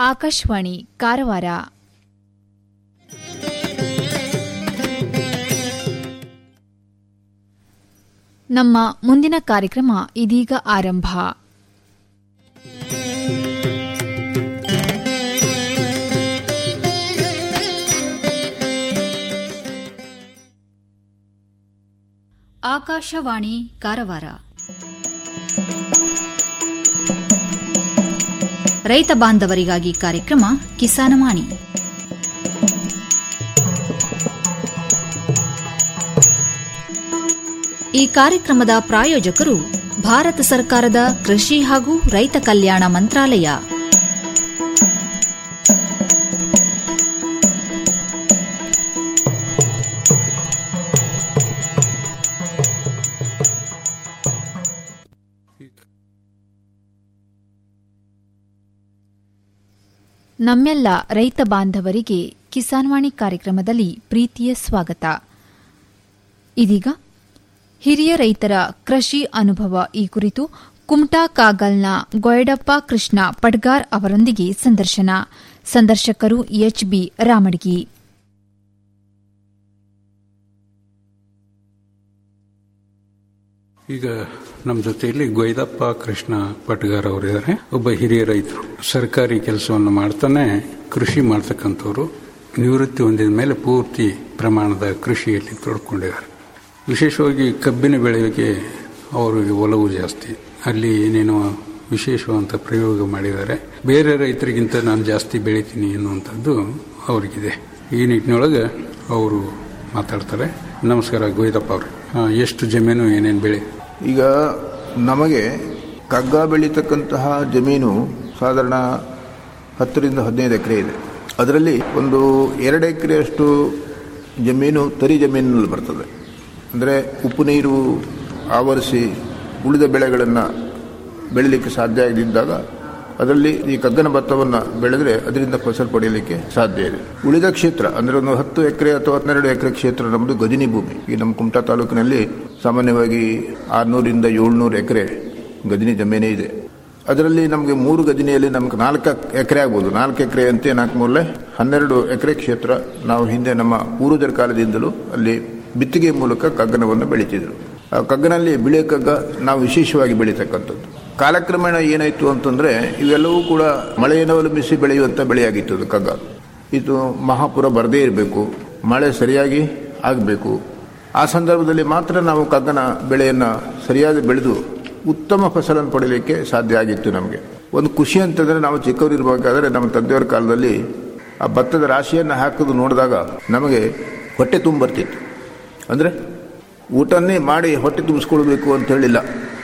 ಆಕಾಶವಾಣಿ ಕಾರವಾರ ನಮ್ಮ ಮುಂದಿನ ಕಾರ್ಯಕ್ರಮ ಇದೀಗ ಆರಂಭ ಆಕಾಶವಾಣಿ ಕಾರವಾರ ರೈತ ಬಾಂಧವರಿಗಾಗಿ ಕಾರ್ಯಕ್ರಮ ಕಿಸಾನವಾಣಿ ಈ ಕಾರ್ಯಕ್ರಮದ ಪ್ರಾಯೋಜಕರು ಭಾರತ ಸರ್ಕಾರದ ಕೃಷಿ ಹಾಗೂ ರೈತ ಕಲ್ಯಾಣ ಮಂತ್ರಾಲಯ ನಮ್ಮೆಲ್ಲ ರೈತ ಬಾಂಧವರಿಗೆ ಕಿಸಾನ್ವಾಣಿ ಕಾರ್ಯಕ್ರಮದಲ್ಲಿ ಪ್ರೀತಿಯ ಸ್ವಾಗತ ಇದೀಗ ಹಿರಿಯ ರೈತರ ಕೃಷಿ ಅನುಭವ ಈ ಕುರಿತು ಕುಮಟಾ ಕಾಗಲ್ನ ಗೊಯಡಪ್ಪ ಕೃಷ್ಣ ಪಡ್ಗಾರ್ ಅವರೊಂದಿಗೆ ಸಂದರ್ಶನ ಸಂದರ್ಶಕರು ಎಚ್ಬಿ ರಾಮಡ್ಗಿ ಈಗ ನಮ್ಮ ಜೊತೆಯಲ್ಲಿ ಗೊಯ್ದಪ್ಪ ಕೃಷ್ಣ ಪಟ್ಗಾರ್ ಅವರಿದ್ದಾರೆ ಒಬ್ಬ ಹಿರಿಯ ರೈತರು ಸರ್ಕಾರಿ ಕೆಲಸವನ್ನು ಮಾಡ್ತಾನೆ ಕೃಷಿ ಮಾಡ್ತಕ್ಕಂಥವ್ರು ನಿವೃತ್ತಿ ಹೊಂದಿದ ಮೇಲೆ ಪೂರ್ತಿ ಪ್ರಮಾಣದ ಕೃಷಿಯಲ್ಲಿ ತೊಡ್ಕೊಂಡಿದ್ದಾರೆ ವಿಶೇಷವಾಗಿ ಕಬ್ಬಿನ ಬೆಳೆಗೆ ಅವರಿಗೆ ಒಲವು ಜಾಸ್ತಿ ಅಲ್ಲಿ ಏನೇನೋ ವಿಶೇಷವಾದಂಥ ಪ್ರಯೋಗ ಮಾಡಿದ್ದಾರೆ ಬೇರೆ ರೈತರಿಗಿಂತ ನಾನು ಜಾಸ್ತಿ ಬೆಳಿತೀನಿ ಎನ್ನುವಂಥದ್ದು ಅವರಿಗಿದೆ ಈ ನಿಟ್ಟಿನೊಳಗೆ ಅವರು ಮಾತಾಡ್ತಾರೆ ನಮಸ್ಕಾರ ಗೋಯ್ದಪ್ಪ ಅವರು ಎಷ್ಟು ಜಮೀನು ಏನೇನು ಬೆಳೆ ಈಗ ನಮಗೆ ಕಗ್ಗ ಬೆಳೀತಕ್ಕಂತಹ ಜಮೀನು ಸಾಧಾರಣ ಹತ್ತರಿಂದ ಹದಿನೈದು ಎಕರೆ ಇದೆ ಅದರಲ್ಲಿ ಒಂದು ಎರಡು ಎಕರೆಯಷ್ಟು ಜಮೀನು ತರಿ ಜಮೀನಿನಲ್ಲಿ ಬರ್ತದೆ ಅಂದರೆ ಉಪ್ಪು ನೀರು ಆವರಿಸಿ ಉಳಿದ ಬೆಳೆಗಳನ್ನು ಬೆಳೀಲಿಕ್ಕೆ ಸಾಧ್ಯ ಆಗದಿದ್ದಾಗ ಅದರಲ್ಲಿ ಈ ಕಗ್ಗನ ಭತ್ತವನ್ನು ಬೆಳೆದರೆ ಅದರಿಂದ ಫಸಲು ಪಡೆಯಲಿಕ್ಕೆ ಸಾಧ್ಯ ಇದೆ ಉಳಿದ ಕ್ಷೇತ್ರ ಅಂದರೆ ಒಂದು ಹತ್ತು ಎಕರೆ ಅಥವಾ ಹನ್ನೆರಡು ಎಕರೆ ಕ್ಷೇತ್ರ ನಮ್ಮದು ಗಜನಿ ಭೂಮಿ ಈ ನಮ್ಮ ಕುಮಟಾ ತಾಲೂಕಿನಲ್ಲಿ ಸಾಮಾನ್ಯವಾಗಿ ಆರುನೂರಿಂದ ಏಳ್ನೂರು ಎಕರೆ ಗಜನಿ ಜಮೀನೇ ಇದೆ ಅದರಲ್ಲಿ ನಮಗೆ ಮೂರು ಗಜನಿಯಲ್ಲಿ ನಮ್ಗೆ ನಾಲ್ಕು ಎಕರೆ ಆಗ್ಬೋದು ನಾಲ್ಕು ಎಕರೆ ಅಂತೆ ನಾಲ್ಕು ಮೂರಲೆ ಹನ್ನೆರಡು ಎಕರೆ ಕ್ಷೇತ್ರ ನಾವು ಹಿಂದೆ ನಮ್ಮ ಪೂರ್ವಜರ ಕಾಲದಿಂದಲೂ ಅಲ್ಲಿ ಬಿತ್ತಿಗೆ ಮೂಲಕ ಕಗ್ಗನವನ್ನು ಬೆಳೀತಿದ್ರು ಆ ಕಗ್ಗನಲ್ಲಿ ಬಿಳೆ ಕಗ್ಗ ನಾವು ವಿಶೇಷವಾಗಿ ಬೆಳೀತಕ್ಕಂಥದ್ದು ಕಾಲಕ್ರಮೇಣ ಏನಾಯಿತು ಅಂತಂದರೆ ಇವೆಲ್ಲವೂ ಕೂಡ ಮಳೆಯನ್ನು ಅವಲಂಬಿಸಿ ಬೆಳೆಯುವಂಥ ಬೆಳೆಯಾಗಿತ್ತು ಅದು ಕಗ್ಗ ಇದು ಮಹಾಪುರ ಬರದೇ ಇರಬೇಕು ಮಳೆ ಸರಿಯಾಗಿ ಆಗಬೇಕು ಆ ಸಂದರ್ಭದಲ್ಲಿ ಮಾತ್ರ ನಾವು ಕಗ್ಗನ ಬೆಳೆಯನ್ನು ಸರಿಯಾಗಿ ಬೆಳೆದು ಉತ್ತಮ ಫಸಲನ್ನು ಪಡೆಯಲಿಕ್ಕೆ ಸಾಧ್ಯ ಆಗಿತ್ತು ನಮಗೆ ಒಂದು ಖುಷಿ ಅಂತಂದರೆ ನಾವು ಚಿಕ್ಕವರಿರಬೇಕಾದ್ರೆ ನಮ್ಮ ತಂದೆಯವರ ಕಾಲದಲ್ಲಿ ಆ ಭತ್ತದ ರಾಶಿಯನ್ನು ಹಾಕೋದು ನೋಡಿದಾಗ ನಮಗೆ ಹೊಟ್ಟೆ ತುಂಬ ಬರ್ತಿತ್ತು ಅಂದರೆ ಊಟನ್ನೇ ಮಾಡಿ ಹೊಟ್ಟೆ ತುಂಬಿಸ್ಕೊಳ್ಬೇಕು ಅಂತ ಹೇಳಿಲ್ಲ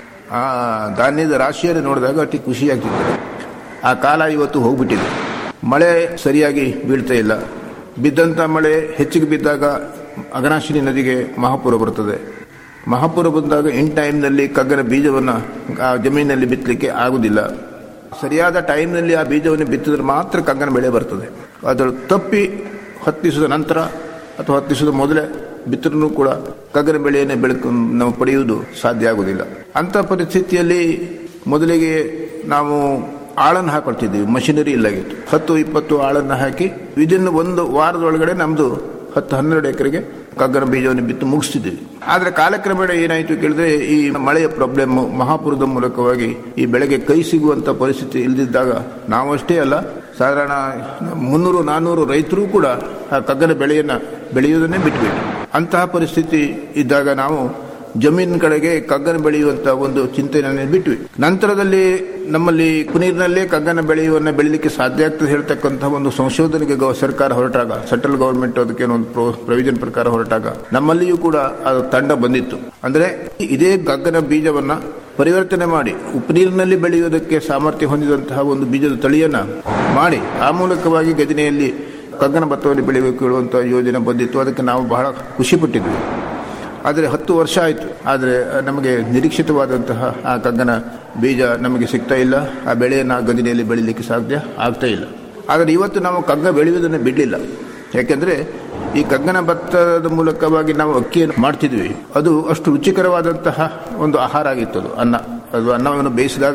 ಆ ಧಾನ್ಯದ ರಾಶಿಯನ್ನು ನೋಡಿದಾಗ ಅತಿ ಖುಷಿಯಾಗ್ತಿತ್ತು ಆ ಕಾಲ ಇವತ್ತು ಹೋಗ್ಬಿಟ್ಟಿದೆ ಮಳೆ ಸರಿಯಾಗಿ ಬೀಳ್ತಾ ಇಲ್ಲ ಬಿದ್ದಂಥ ಮಳೆ ಹೆಚ್ಚಿಗೆ ಬಿದ್ದಾಗ ಅಗನಾಶಿನಿ ನದಿಗೆ ಮಹಾಪುರ ಬರ್ತದೆ ಮಹಾಪುರ ಬಂದಾಗ ಇನ್ ಟೈಮ್ನಲ್ಲಿ ಕಗ್ಗನ ಬೀಜವನ್ನು ಆ ಜಮೀನಿನಲ್ಲಿ ಬಿತ್ತಲಿಕ್ಕೆ ಆಗುವುದಿಲ್ಲ ಸರಿಯಾದ ಟೈಮ್ನಲ್ಲಿ ಆ ಬೀಜವನ್ನು ಬಿತ್ತಿದ್ರೆ ಮಾತ್ರ ಕಗ್ಗನ ಬೆಳೆ ಬರ್ತದೆ ಅದರ ತಪ್ಪಿ ಹತ್ತು ದಿವಸದ ನಂತರ ಅಥವಾ ಹತ್ತು ದಿವಸದ ಮೊದಲೇ ಬಿತ್ತರೂ ಕೂಡ ಕಗ್ಗನ ಬೆಳೆಯನ್ನು ಬೆಳಕು ನಾವು ಪಡೆಯುವುದು ಸಾಧ್ಯ ಆಗುವುದಿಲ್ಲ ಅಂಥ ಪರಿಸ್ಥಿತಿಯಲ್ಲಿ ಮೊದಲಿಗೆ ನಾವು ಆಳನ್ನು ಹಾಕೊಳ್ತಿದ್ವಿ ಮಷಿನರಿ ಇಲ್ಲಾಗಿತ್ತು ಹತ್ತು ಇಪ್ಪತ್ತು ಆಳನ್ನು ಹಾಕಿ ವಿದಿನ್ ಒಂದು ವಾರದೊಳಗಡೆ ನಮ್ಮದು ಹತ್ತು ಹನ್ನೆರಡು ಎಕರೆಗೆ ಕಗ್ಗನ ಬೀಜವನ್ನು ಬಿತ್ತು ಮುಗಿಸ್ತಿದ್ವಿ ಆದರೆ ಕಾಲಕ್ರಮೇಣ ಏನಾಯಿತು ಕೇಳಿದ್ರೆ ಈ ಮಳೆಯ ಪ್ರಾಬ್ಲಮ್ ಮಹಾಪುರದ ಮೂಲಕವಾಗಿ ಈ ಬೆಳೆಗೆ ಕೈ ಸಿಗುವಂಥ ಪರಿಸ್ಥಿತಿ ಇಲ್ಲದಿದ್ದಾಗ ನಾವಷ್ಟೇ ಅಲ್ಲ ಸಾಧಾರಣ ಮುನ್ನೂರು ನಾನ್ನೂರು ರೈತರು ಕೂಡ ಆ ಕಗ್ಗನ ಬೆಳೆಯನ್ನು ಬೆಳೆಯುವುದನ್ನೇ ಬಿಟ್ಟುಬಿಟ್ಟು ಅಂತಹ ಪರಿಸ್ಥಿತಿ ಇದ್ದಾಗ ನಾವು ಜಮೀನಿನ ಕಡೆಗೆ ಕಗ್ಗನ ಬೆಳೆಯುವಂತ ಒಂದು ಚಿಂತನೆಯನ್ನು ಬಿಟ್ವಿ ನಂತರದಲ್ಲಿ ನಮ್ಮಲ್ಲಿ ಕುನೀರಿನಲ್ಲೇ ಕಗ್ಗನ ಬೆಳೆಯುವನ್ನ ಬೆಳಿಲಿಕ್ಕೆ ಸಾಧ್ಯ ಆಗ್ತದೆ ಹೇಳ್ತಕ್ಕಂಥ ಒಂದು ಸಂಶೋಧನೆಗೆ ಗವ- ಸರ್ಕಾರ ಹೊರಟಾಗ ಸೆಂಟ್ರಲ್ ಗವರ್ಮೆಂಟ್ ಅದಕ್ಕೆ ಒಂದು ಪ್ರೊವಿಷನ್ ಪ್ರಕಾರ ಹೊರಟಾಗ ನಮ್ಮಲ್ಲಿಯೂ ಕೂಡ ಅದು ತಂಡ ಬಂದಿತ್ತು ಅಂದ್ರೆ ಇದೇ ಕಗ್ಗನ ಬೀಜವನ್ನ ಪರಿವರ್ತನೆ ಮಾಡಿ ಉಪ್ಪು ನೀರಿನಲ್ಲಿ ಬೆಳೆಯುವುದಕ್ಕೆ ಸಾಮರ್ಥ್ಯ ಹೊಂದಿದಂತಹ ಒಂದು ಬೀಜದ ತಳಿಯನ್ನ ಮಾಡಿ ಆ ಮೂಲಕವಾಗಿ ಗಜನೆಯಲ್ಲಿ ಕಗ್ಗನ ಭತ್ತವನ್ನು ಬೆಳೆಯಬೇಕು ಹೇಳುವಂಥ ಯೋಜನೆ ಬಂದಿತ್ತು ಅದಕ್ಕೆ ನಾವು ಬಹಳ ಖುಷಿ ಪಟ್ಟಿದ್ವಿ ಆದರೆ ಹತ್ತು ವರ್ಷ ಆಯಿತು ಆದರೆ ನಮಗೆ ನಿರೀಕ್ಷಿತವಾದಂತಹ ಆ ಕಗ್ಗನ ಬೀಜ ನಮಗೆ ಸಿಗ್ತಾ ಇಲ್ಲ ಆ ಬೆಳೆಯನ್ನು ಆ ಗದಿನೆಯಲ್ಲಿ ಬೆಳೀಲಿಕ್ಕೆ ಸಾಧ್ಯ ಆಗ್ತಾ ಇಲ್ಲ ಆದರೆ ಇವತ್ತು ನಾವು ಕಗ್ಗ ಬೆಳೆಯುವುದನ್ನು ಬಿಡಲಿಲ್ಲ ಯಾಕೆಂದರೆ ಈ ಕಗ್ಗನ ಭತ್ತದ ಮೂಲಕವಾಗಿ ನಾವು ಅಕ್ಕಿಯನ್ನು ಮಾಡ್ತಿದ್ವಿ ಅದು ಅಷ್ಟು ರುಚಿಕರವಾದಂತಹ ಒಂದು ಆಹಾರ ಆಗಿತ್ತು ಅದು ಅನ್ನ ಅದು ಅನ್ನವನ್ನು ಬೇಯಿಸಿದಾಗ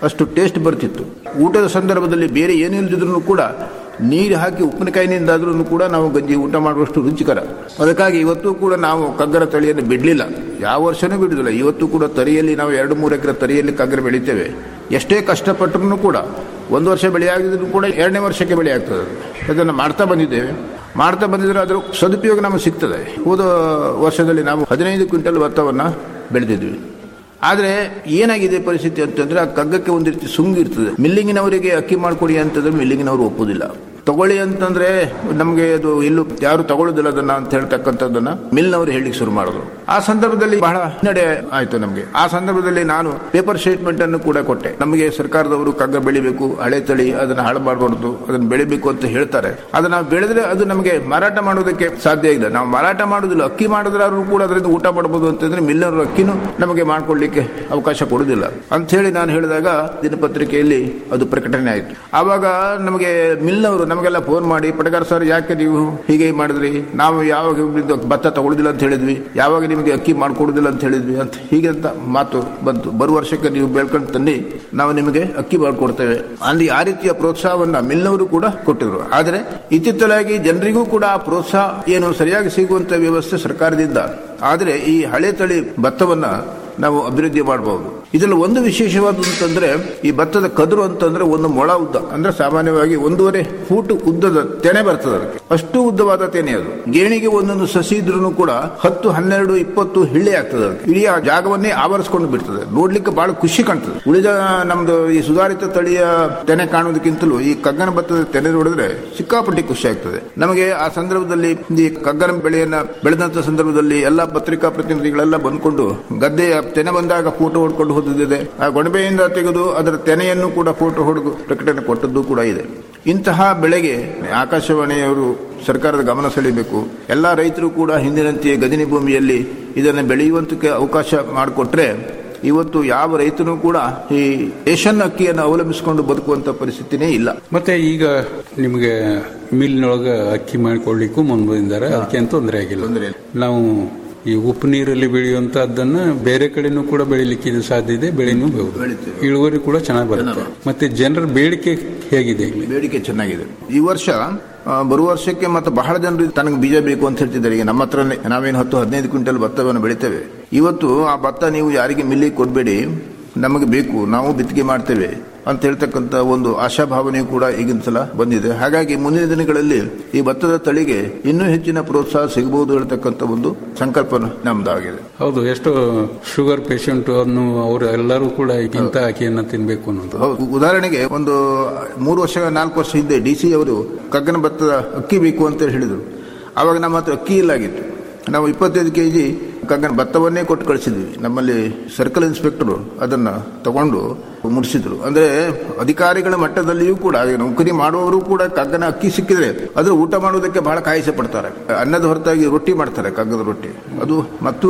ಅಷ್ಟು ಟೇಸ್ಟ್ ಬರ್ತಿತ್ತು ಊಟದ ಸಂದರ್ಭದಲ್ಲಿ ಬೇರೆ ಏನಿಲ್ಲದಿದ್ರು ಕೂಡ ನೀರು ಹಾಕಿ ಉಪ್ಪಿನಕಾಯಿನಿಂದಾದ್ರೂ ಕೂಡ ನಾವು ಗಂಜಿ ಊಟ ಮಾಡುವಷ್ಟು ರುಚಿಕರ ಅದಕ್ಕಾಗಿ ಇವತ್ತು ಕೂಡ ನಾವು ಕಗ್ಗರ ತಳಿಯನ್ನು ಬಿಡಲಿಲ್ಲ ಯಾವ ವರ್ಷನೂ ಬಿಡುದಿಲ್ಲ ಇವತ್ತು ಕೂಡ ತರಿಯಲ್ಲಿ ನಾವು ಎರಡು ಮೂರು ಎಕರೆ ತರಿಯಲ್ಲಿ ಕಗ್ಗರ ಬೆಳಿತೇವೆ ಎಷ್ಟೇ ಕಷ್ಟಪಟ್ಟರೂ ಕೂಡ ಒಂದು ವರ್ಷ ಬೆಳೆ ಆಗಿದ್ರು ಕೂಡ ಎರಡನೇ ವರ್ಷಕ್ಕೆ ಬೆಳೆ ಆಗ್ತದೆ ಅದನ್ನು ಮಾಡ್ತಾ ಬಂದಿದ್ದೇವೆ ಮಾಡ್ತಾ ಬಂದಿದ್ರೆ ಅದರ ಸದುಪಯೋಗ ನಮಗೆ ಸಿಗ್ತದೆ ಹೋದ ವರ್ಷದಲ್ಲಿ ನಾವು ಹದಿನೈದು ಕ್ವಿಂಟಲ್ ಭತ್ತವನ್ನು ಬೆಳೆದಿದ್ವಿ ಆದರೆ ಏನಾಗಿದೆ ಪರಿಸ್ಥಿತಿ ಅಂತಂದ್ರೆ ಆ ಕಗ್ಗಕ್ಕೆ ಒಂದು ರೀತಿ ಸುಂಗ್ ಇರ್ತದೆ ಮಿಲ್ಲಿಂಗಿನವರಿಗೆ ಅಕ್ಕಿ ಮಾಡಿಕೊಡಿ ಅಂತಂದ್ರೆ ಮಿಲ್ಲಿಂಗಿನವರು ಒಪ್ಪುದಿಲ್ಲ ತಗೊಳ್ಳಿ ಅಂತಂದ್ರೆ ನಮಗೆ ಅದು ಎಲ್ಲೂ ಯಾರು ತಗೊಳ್ಳೋದಿಲ್ಲ ಅದನ್ನ ಅಂತ ಹೇಳ್ತಕ್ಕಂಥದ್ದನ್ನ ಮಿಲ್ನವರು ಹೇಳಿಕ್ ಶುರು ಮಾಡಿದ್ರು ಆ ಸಂದರ್ಭದಲ್ಲಿ ಬಹಳ ಹಿನ್ನಡೆ ಆಯ್ತು ನಮಗೆ ಆ ಸಂದರ್ಭದಲ್ಲಿ ನಾನು ಪೇಪರ್ ಸ್ಟೇಟ್ಮೆಂಟ್ ಅನ್ನು ಕೂಡ ಕೊಟ್ಟೆ ನಮಗೆ ಸರ್ಕಾರದವರು ಕಗ್ಗ ಬೆಳಿಬೇಕು ಹಳೆ ತಳಿ ಅದನ್ನ ಹಾಳು ಮಾಡಬಾರ್ದು ಅದನ್ನ ಬೆಳಿಬೇಕು ಅಂತ ಹೇಳ್ತಾರೆ ಅದನ್ನ ನಾವು ಬೆಳೆದ್ರೆ ಅದು ನಮಗೆ ಮಾರಾಟ ಮಾಡೋದಕ್ಕೆ ಸಾಧ್ಯ ಇಲ್ಲ ನಾವು ಮಾರಾಟ ಮಾಡೋದಿಲ್ಲ ಅಕ್ಕಿ ಮಾಡಿದ್ರಾದ್ರೂ ಕೂಡ ಅದರಿಂದ ಊಟ ಮಾಡಬಹುದು ಅಂತಂದ್ರೆ ಮಿಲ್ಲರ್ ಅಕ್ಕಿನೂ ನಮಗೆ ಮಾಡ್ಕೊಳ್ಳಿಕ್ಕೆ ಅವಕಾಶ ಕೊಡುದಿಲ್ಲ ಅಂತ ಹೇಳಿ ನಾನು ಹೇಳಿದಾಗ ದಿನಪತ್ರಿಕೆಯಲ್ಲಿ ಅದು ಪ್ರಕಟಣೆ ಆಯಿತು ಆವಾಗ ನಮಗೆ ಮಿಲ್ನವರು ನಮಗೆಲ್ಲ ಫೋನ್ ಮಾಡಿ ಪಟಗಾರ ಸರ್ ಯಾಕೆ ನೀವು ಹೀಗೆ ಮಾಡಿದ್ರಿ ನಾವು ಯಾವಾಗ ಇದು ಭತ್ತ ತಗೊಳುದಿಲ್ಲ ಅಂತ ಹೇಳಿದ್ವಿ ಯಾವಾಗ ನಿಮಗೆ ಅಕ್ಕಿ ಮಾಡ್ಕೊಡುದಿಲ್ಲ ಅಂತ ಹೇಳಿದ್ವಿ ಅಂತ ಹೀಗೆ ಅಂತ ಮಾತು ಬಂತು ಬರುವ ವರ್ಷಕ್ಕೆ ನೀವು ಬೆಳ್ಕೊಂಡು ತನ್ನಿ ನಾವು ನಿಮಗೆ ಅಕ್ಕಿ ಮಾಡ್ಕೊಡ್ತೇವೆ ಅಲ್ಲಿ ಆ ರೀತಿಯ ಪ್ರೋತ್ಸಾಹವನ್ನ ಮಿಲ್ನವರು ಕೂಡ ಕೊಟ್ಟಿದ್ರು ಆದರೆ ಇತ್ತಿತ್ತಲಾಗಿ ಜನರಿಗೂ ಕೂಡ ಆ ಪ್ರೋತ್ಸಾಹ ಏನು ಸರಿಯಾಗಿ ಸಿಗುವಂತ ವ್ಯವಸ್ಥೆ ಸರ್ಕಾರದಿಂದ ಆದರೆ ಈ ಹಳೆ ತಳಿ ಭತ್ತವನ್ನ ನಾವು ಅಭಿವೃದ್ಧಿ ಮಾಡಬಹುದು ಇದರಲ್ಲಿ ಒಂದು ವಿಶೇಷವಾದಂತಂದ್ರೆ ಈ ಭತ್ತದ ಕದರು ಅಂತಂದ್ರೆ ಒಂದು ಮೊಳ ಉದ್ದ ಅಂದ್ರೆ ಸಾಮಾನ್ಯವಾಗಿ ಒಂದೂವರೆ ಫೂಟ್ ಉದ್ದದ ತೆನೆ ಬರ್ತದೆ ಅದಕ್ಕೆ ಅಷ್ಟು ಉದ್ದವಾದ ತೆನೆ ಅದು ಗೇಣಿಗೆ ಒಂದೊಂದು ಸಸಿ ಇದ್ರೂ ಕೂಡ ಹತ್ತು ಹನ್ನೆರಡು ಇಪ್ಪತ್ತು ಹಿಳ್ಳೆ ಆಗ್ತದೆ ಅದಕ್ಕೆ ಇಡೀ ಆ ಜಾಗವನ್ನೇ ಆವರಿಸ್ಕೊಂಡು ಬಿಡ್ತದೆ ನೋಡ್ಲಿಕ್ಕೆ ಬಹಳ ಖುಷಿ ಕಾಣ್ತದೆ ಉಳಿದ ನಮ್ದು ಈ ಸುಧಾರಿತ ತಳಿಯ ತೆನೆ ಕಾಣೋದಕ್ಕಿಂತಲೂ ಈ ಕಗ್ಗನ ಭತ್ತದ ತೆನೆ ನೋಡಿದ್ರೆ ಸಿಕ್ಕಾಪಟ್ಟಿ ಖುಷಿ ಆಗ್ತದೆ ನಮಗೆ ಆ ಸಂದರ್ಭದಲ್ಲಿ ಈ ಕಗ್ಗನ ಬೆಳೆಯನ್ನ ಬೆಳೆದಂತ ಸಂದರ್ಭದಲ್ಲಿ ಎಲ್ಲಾ ಪತ್ರಿಕಾ ಪ್ರತಿನಿಧಿಗಳೆಲ್ಲ ಬಂದ್ಕೊಂಡು ಗದ್ದೆಯ ತೆನೆ ಬಂದಾಗ ಫೋಟೋ ಹೊಡ್ಕೊಂಡು ಹೋದಿದೆ ಆ ಗೊಣಬೆಯಿಂದ ತೆಗೆದು ಅದರ ತೆನೆಯನ್ನು ಕೂಡ ಫೋಟೋ ಹೊಡೆದು ಪ್ರಕಟಣೆ ಕೊಟ್ಟದ್ದು ಕೂಡ ಇದೆ ಇಂತಹ ಬೆಳೆಗೆ ಆಕಾಶವಾಣಿಯವರು ಸರ್ಕಾರದ ಗಮನ ಸೆಳೆಯಬೇಕು ಎಲ್ಲ ರೈತರು ಕೂಡ ಹಿಂದಿನಂತೆಯೇ ಗದಿನಿ ಭೂಮಿಯಲ್ಲಿ ಇದನ್ನು ಬೆಳೆಯುವಂತಕ್ಕೆ ಅವಕಾಶ ಮಾಡಿಕೊಟ್ರೆ ಇವತ್ತು ಯಾವ ರೈತನೂ ಕೂಡ ಈ ರೇಷನ್ ಅಕ್ಕಿಯನ್ನು ಅವಲಂಬಿಸಿಕೊಂಡು ಬದುಕುವಂತ ಪರಿಸ್ಥಿತಿನೇ ಇಲ್ಲ ಮತ್ತೆ ಈಗ ನಿಮಗೆ ಮಿಲ್ನೊಳಗ ಅಕ್ಕಿ ಮಾಡಿಕೊಳ್ಳಿಕ್ಕೂ ಮುಂದೆ ಬಂದಿದ್ದಾರೆ ಅದಕ್ಕೆ ತೊಂದರೆ ಆಗಿಲ್ಲ ತೊಂದ್ರೆ ಇಲ್ಲ. ನಾವು ಈ ಉಪ್ಪು ನೀರಲ್ಲಿ ಬೆಳೆಯುವಂತಹದ್ದನ್ನ ಬೇರೆ ಕಡೆನೂ ಕೂಡ ಬೆಳಿಲಿಕ್ಕೆ ಇದು ಸಾಧ್ಯ ಇದೆ ಬೆಳೆನೂ ಬಹುದು ಬೆಳಿತೀವಿ. ಇಳುವರಿ ಕೂಡ ಚೆನ್ನಾಗಿ ಬರುತ್ತೆ ಮತ್ತೆ ಜನರ ಬೇಡಿಕೆ ಹೇಗಿದೆ ಇಲ್ಲಿ ಬೇಡಿಕೆ ಚೆನ್ನಾಗಿದೆ ಈ ವರ್ಷ ಆ, ಬರುವ ವರ್ಷಕ್ಕೆ ಮತ್ತೆ ಬಹಳ ಜನರು ತನಗೆ ಬೀಜ ಬೇಕು ಅಂತ ಹೇಳ್ತಿದ್ದಾರೆ ಈಗ ನಮ್ಮ ಹತ್ರನೇ ನಾವೇನು ಹತ್ತು ಹದಿನೈದು ಕ್ವಿಂಟಲ್ ಭತ್ತವನ್ನು ಬೆಳಿತೇವೆ ಇವತ್ತು ಆ ಭತ್ತ ನೀವು ಯಾರಿಗೆ ಮಿಲ್ಲಿಗೆ ಕೊಡಬೇಡಿ ನಮಗೆ ಬೇಕು ನಾವು ಬಿತ್ತಿಗೆ ಮಾಡ್ತೇವೆ ಅಂತ ಹೇಳ್ತಕ್ಕಂಥ ಒಂದು ಆಶಾಭಾವನೆ ಕೂಡ ಈಗಿನ ಸಲ ಬಂದಿದೆ ಹಾಗಾಗಿ ಮುಂದಿನ ದಿನಗಳಲ್ಲಿ ಈ ಭತ್ತದ ತಳಿಗೆ ಇನ್ನೂ ಹೆಚ್ಚಿನ ಪ್ರೋತ್ಸಾಹ ಸಿಗಬಹುದು ಹೇಳ್ತಕ್ಕಂಥ ಒಂದು ಸಂಕಲ್ಪ ನಮ್ದಾಗಿದೆ ಹೌದು ಎಷ್ಟೋ ಶುಗರ್ ಪೇಷಂಟ್ ಅನ್ನು ಅವರು ಎಲ್ಲರೂ ಕೂಡ ಇಂಥ ಅಕ್ಕಿಯನ್ನ ತಿನ್ಬೇಕು ಅನ್ನೋದು ಹೌದು ಉದಾಹರಣೆಗೆ ಒಂದು ಮೂರು ವರ್ಷ ನಾಲ್ಕು ವರ್ಷ ಹಿಂದೆ ಡಿ ಸಿ ಅವರು ಕಗ್ಗನ ಭತ್ತದ ಅಕ್ಕಿ ಬೇಕು ಅಂತ ಹೇಳಿದರು ಆವಾಗ ನಮ್ಮ ಹತ್ರ ಅಕ್ಕಿ ಇಲ್ಲಾಗಿತ್ತು ನಾವು ಇಪ್ಪತ್ತೈದು ಕೆ ಜಿ ಕಗ್ಗನ ಭತ್ತವನ್ನೇ ಕೊಟ್ಟು ಕಳಿಸಿದ್ವಿ ನಮ್ಮಲ್ಲಿ ಸರ್ಕಲ್ ಇನ್ಸ್ಪೆಕ್ಟರ್ ಅದನ್ನ ತಗೊಂಡು ಮುಡಿಸಿದ್ರು ಅಂದ್ರೆ ಅಧಿಕಾರಿಗಳ ಮಟ್ಟದಲ್ಲಿಯೂ ಕೂಡ ಈಗ ನೌಕರಿ ಮಾಡುವವರು ಕೂಡ ಕಗ್ಗನ ಅಕ್ಕಿ ಸಿಕ್ಕಿದ್ರೆ ಅದ್ರ ಊಟ ಮಾಡೋದಕ್ಕೆ ಬಹಳ ಕಾಯಿಸೆ ಪಡ್ತಾರೆ ಅನ್ನದ ಹೊರತಾಗಿ ರೊಟ್ಟಿ ಮಾಡ್ತಾರೆ ಕಗ್ಗದ ರೊಟ್ಟಿ ಅದು ಮತ್ತು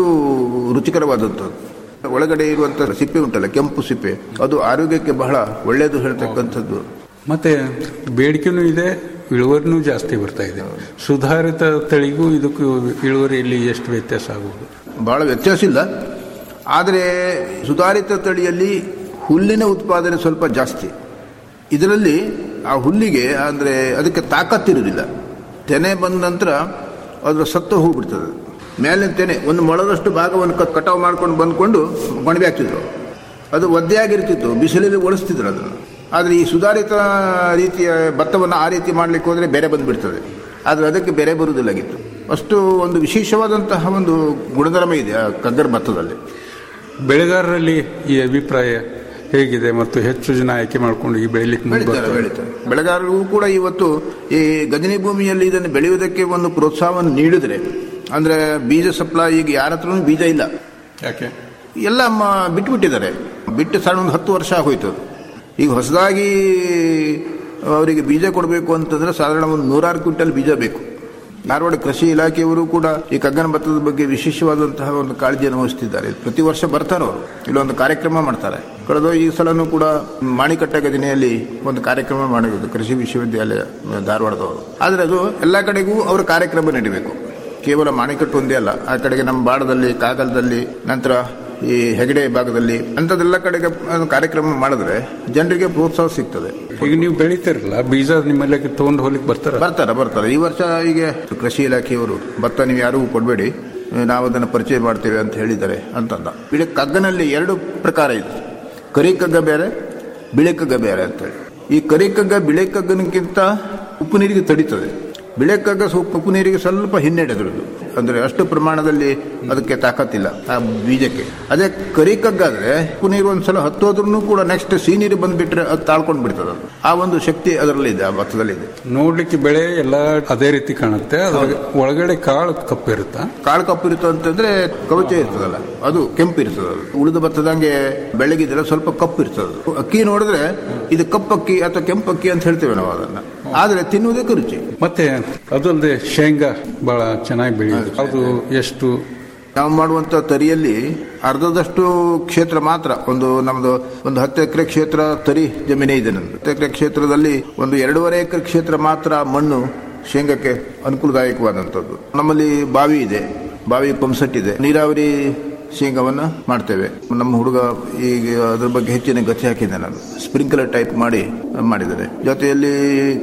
ರುಚಿಕರವಾದಂಥದ್ದು ಒಳಗಡೆ ಇರುವಂತ ಸಿಪ್ಪೆ ಉಂಟಲ್ಲ ಕೆಂಪು ಸಿಪ್ಪೆ ಅದು ಆರೋಗ್ಯಕ್ಕೆ ಬಹಳ ಒಳ್ಳೆಯದು ಹೇಳ್ತಕ್ಕಂಥದ್ದು ಮತ್ತೆ ಬೇಡಿಕೆನೂ ಇದೆ ಇಳುವರಿನೂ ಜಾಸ್ತಿ ಬರ್ತಾ ಇದೆ ಸುಧಾರಿತ ತಳಿಗೂ ಇದಕ್ಕೂ ಇಳುವರಿಯಲ್ಲಿ ಎಷ್ಟು ವ್ಯತ್ಯಾಸ ಆಗುವುದು ಬಹಳ ವ್ಯತ್ಯಾಸ ಇಲ್ಲ ಆದರೆ ಸುಧಾರಿತ ತಳಿಯಲ್ಲಿ ಹುಲ್ಲಿನ ಉತ್ಪಾದನೆ ಸ್ವಲ್ಪ ಜಾಸ್ತಿ ಇದರಲ್ಲಿ ಆ ಹುಲ್ಲಿಗೆ ಅಂದರೆ ಅದಕ್ಕೆ ತಾಕತ್ತಿರುವುದಿಲ್ಲ ತೆನೆ ಬಂದ ನಂತರ ಅದರ ಸತ್ತು ಹೋಗ್ಬಿಡ್ತದೆ ಮೇಲಿನ ತೆನೆ ಒಂದು ಮೊಳದಷ್ಟು ಭಾಗವನ್ನು ಕಟ್ ಕಟಾವು ಮಾಡ್ಕೊಂಡು ಬಂದ್ಕೊಂಡು ಗೊಣಬೆ ಹಾಕ್ತಿದ್ರು ಅದು ಒದ್ದೆಯಾಗಿರ್ತಿತ್ತು ಬಿಸಿಲಲ್ಲಿ ಒಳಿಸ್ತಿದ್ರು ಅದನ್ನು ಆದರೆ ಈ ಸುಧಾರಿತ ರೀತಿಯ ಭತ್ತವನ್ನು ಆ ರೀತಿ ಮಾಡಲಿಕ್ಕೆ ಹೋದರೆ ಬೇರೆ ಬಂದುಬಿಡ್ತದೆ ಆದರೆ ಅದಕ್ಕೆ ಬೇರೆ ಬರುವುದಿಲ್ಲಾಗಿತ್ತು ಅಷ್ಟು ಒಂದು ವಿಶೇಷವಾದಂತಹ ಒಂದು ಗುಣಧರ್ಮ ಇದೆ ಆ ಕಗ್ಗರ ಭತ್ತದಲ್ಲಿ ಬೆಳೆಗಾರರಲ್ಲಿ ಈ ಅಭಿಪ್ರಾಯ ಹೇಗಿದೆ ಮತ್ತು ಹೆಚ್ಚು ಜನ ಆಯ್ಕೆ ಮಾಡಿಕೊಂಡು ಈ ಬೆಳಿಲಿಕ್ಕೆ ಮುಂದೆ ಬೆಳೀತಾರೆ ಬರ್ತಾರೆ. ಬೆಳೀತಾರೆ ಬೆಳೆಗಾರರಿಗೂ ಕೂಡ ಇವತ್ತು ಈ ಗಜನಿ ಭೂಮಿಯಲ್ಲಿ ಇದನ್ನು ಬೆಳೆಯುವುದಕ್ಕೆ ಒಂದು ಪ್ರೋತ್ಸಾಹವನ್ನು ನೀಡಿದ್ರೆ ಅಂದ್ರೆ ಬೀಜ ಸಪ್ಲೈ ಈಗ ಯಾರ ಹತ್ರನೂ ಬೀಜ ಇಲ್ಲ ಯಾಕೆ ಎಲ್ಲ ಮ- ಬಿಟ್ಟುಬಿಟ್ಟಿದ್ದಾರೆ ಬಿಟ್ಟು ಸಣ್ಣ ಒಂದು ಹತ್ತು ವರ್ಷ ಆಗೋಯ್ತು ಅದು. ಈಗ ಹೊಸದಾಗಿ ಅವರಿಗೆ ಬೀಜ ಕೊಡಬೇಕು ಅಂತಂದ್ರೆ ಸಾಧಾರಣ ಒಂದು ನೂರಾರು ಕ್ವಿಂಟಲ್ ಬೀಜ ಬೇಕು ಧಾರವಾಡ ಕೃಷಿ ಇಲಾಖೆಯವರು ಕೂಡ ಈ ಕಗ್ಗನ ಭತ್ತದ ಬಗ್ಗೆ ವಿಶೇಷವಾದಂತಹ ಒಂದು ಕಾಳಜಿಯನ್ನು ವಹಿಸ್ತಿದ್ದಾರೆ ಪ್ರತಿ ವರ್ಷ ಬರ್ತಾರೆ ಅವರು ಇಲ್ಲೊಂದು ಕಾರ್ಯಕ್ರಮ ಮಾಡ್ತಾರೆ ಕಳೆದ ಈ ಸಲನೂ ಕೂಡ ಮಾಣಿಕಟ್ಟ ಗದಿನೆಯಲ್ಲಿ ಒಂದು ಕಾರ್ಯಕ್ರಮ ಮಾಡಿರೋದು ಕೃಷಿ ವಿಶ್ವವಿದ್ಯಾಲಯ ಧಾರವಾಡದವರು ಆದರೆ ಅದು ಎಲ್ಲ ಕಡೆಗೂ ಅವರು ಕಾರ್ಯಕ್ರಮ ನಡೀಬೇಕು ಕೇವಲ ಮಾಣಿಕಟ್ಟು ಒಂದೇ ಅಲ್ಲ ಆ ಕಡೆಗೆ ನಮ್ಮ ಬಾಡದಲ್ಲಿ ಕಾಗಲದಲ್ಲಿ ನಂತರ ಈ ಹೆಗಡೆ ಭಾಗದಲ್ಲಿ ಅಂಥದ್ದೆಲ್ಲ ಕಡೆಗೆ ಒಂದು ಕಾರ್ಯಕ್ರಮ ಮಾಡಿದ್ರೆ ಜನರಿಗೆ ಪ್ರೋತ್ಸಾಹ ಸಿಗ್ತದೆ ಈಗ ನೀವು ಬೆಳಿತೀರಲ್ಲ ಬೀಜ ನಿಮ್ಮಲ್ಲಿ ತಗೊಂಡು ಹೋಗ್ಲಿಕ್ಕೆ ಬರ್ತಾರ ಬರ್ತಾರೆ ಬರ್ತಾರೆ ಈ ವರ್ಷ ಈಗ ಕೃಷಿ ಇಲಾಖೆಯವರು ಭತ್ತ ನೀವು ಯಾರಿಗೂ ಕೊಡಬೇಡಿ ನಾವು ಅದನ್ನು ಪರಿಚಯ ಮಾಡ್ತೇವೆ ಅಂತ ಹೇಳಿದ್ದಾರೆ ಅಂತಂದ ಬಿಳಿ ಕಗ್ಗನಲ್ಲಿ ಎರಡು ಪ್ರಕಾರ ಇದೆ ಕರಿ ಕಗ್ಗ ಬೇರೆ ಬಿಳಿ ಕಗ್ಗ ಬೇರೆ ಅಂತೇಳಿ ಈ ಕರಿ ಕಗ್ಗ ಬಿಳಿ ಕಗ್ಗನಕ್ಕಿಂತ ಉಪ್ಪು ನೀರಿಗೆ ತಡೀತದೆ ಬಿಳೆ ಕಗ್ಗ ಸ್ವಲ್ಪ ಉಪ್ಪು ನೀರಿಗೆ ಸ್ವಲ್ಪ ಹಿನ್ನಡೆದ್ರದ್ದು ಅಂದ್ರೆ ಅಷ್ಟು ಪ್ರಮಾಣದಲ್ಲಿ ಅದಕ್ಕೆ ತಾಕತ್ತಿಲ್ಲ ಆ ಬೀಜಕ್ಕೆ ಅದೇ ಕರಿ ಕಗ್ಗಾದ್ರೆ ಉಪ್ಪು ನೀರು ಒಂದ್ಸಲ ಹತ್ತೋದ್ರೂ ಕೂಡ ನೆಕ್ಸ್ಟ್ ಸಿಹಿ ನೀರು ಬಂದ್ಬಿಟ್ರೆ ಅದು ತಾಳ್ಕೊಂಡು ಬಿಡ್ತದೆ ಅದು ಆ ಒಂದು ಶಕ್ತಿ ಅದರಲ್ಲಿದೆ ಆ ಭತ್ತದಲ್ಲಿದೆ ನೋಡ್ಲಿಕ್ಕೆ ಬೆಳೆ ಎಲ್ಲ ಅದೇ ರೀತಿ ಕಾಣುತ್ತೆ ಅದ್ರ ಒಳಗಡೆ ಕಾಳು ಕಪ್ಪಿರುತ್ತಾ ಕಾಳು ಕಪ್ಪು ಇರುತ್ತೆ ಅಂತಂದ್ರೆ ಕವಚ ಇರ್ತದಲ್ಲ ಅದು ಕೆಂಪು ಇರ್ತದೆ ಅದು ಉಳಿದ ಭತ್ತದಂಗೆ ಬೆಳಗಿದ್ರೆ ಸ್ವಲ್ಪ ಕಪ್ಪು ಇರ್ತದೆ ಅದು. ಅಕ್ಕಿ ನೋಡಿದ್ರೆ ಇದು ಕಪ್ಪಕ್ಕಿ ಅಥವಾ ಕೆಂಪಕ್ಕಿ ಅಂತ ಹೇಳ್ತೇವೆ ನಾವು ಅದನ್ನ ಆದ್ರೆ ತಿನ್ನುವುದಕ್ಕೆ ರುಚಿ ಮತ್ತೆ ಅದಲ್ಲದೆ ಶೇಂಗಾ ಬಹಳ ಚೆನ್ನಾಗಿ ಬೆಳೆಯುತ್ತೆ ಅದು ಎಷ್ಟು ನಾವು ಮಾಡುವಂತ ತರಿಯಲ್ಲಿ ಅರ್ಧದಷ್ಟು ಕ್ಷೇತ್ರ ಮಾತ್ರ ಒಂದು ನಮ್ದು ಒಂದು ಹತ್ತು ಎಕರೆ ಕ್ಷೇತ್ರ ತರಿ ಜಮೀನೇ ಇದೆ ನಮ್ದು ಹತ್ತು ಎಕರೆ ಕ್ಷೇತ್ರದಲ್ಲಿ ಒಂದು ಎರಡೂವರೆ ಎಕರೆ ಕ್ಷೇತ್ರ ಮಾತ್ರ ಮಣ್ಣು ಶೇಂಗಕ್ಕೆ ಅನುಕೂಲದಾಯಕವಾದಂಥದ್ದು ನಮ್ಮಲ್ಲಿ ಬಾವಿ ಇದೆ ಬಾವಿ ಪಂಪ್ಸೆಟ್ ಇದೆ ನೀರಾವರಿ ಶೇಂಗಾವನ್ನ ಮಾಡ್ತೇವೆ ನಮ್ಮ ಹುಡುಗ ಈಗ ಅದ್ರ ಬಗ್ಗೆ ಹೆಚ್ಚಿನ ಗತಿ ಹಾಕಿದ್ದೆ ನಾನು ಸ್ಪ್ರಿಂಕ್ಲರ್ ಟೈಪ್ ಮಾಡಿ ಮಾಡಿದ್ದಾರೆ ಜೊತೆಯಲ್ಲಿ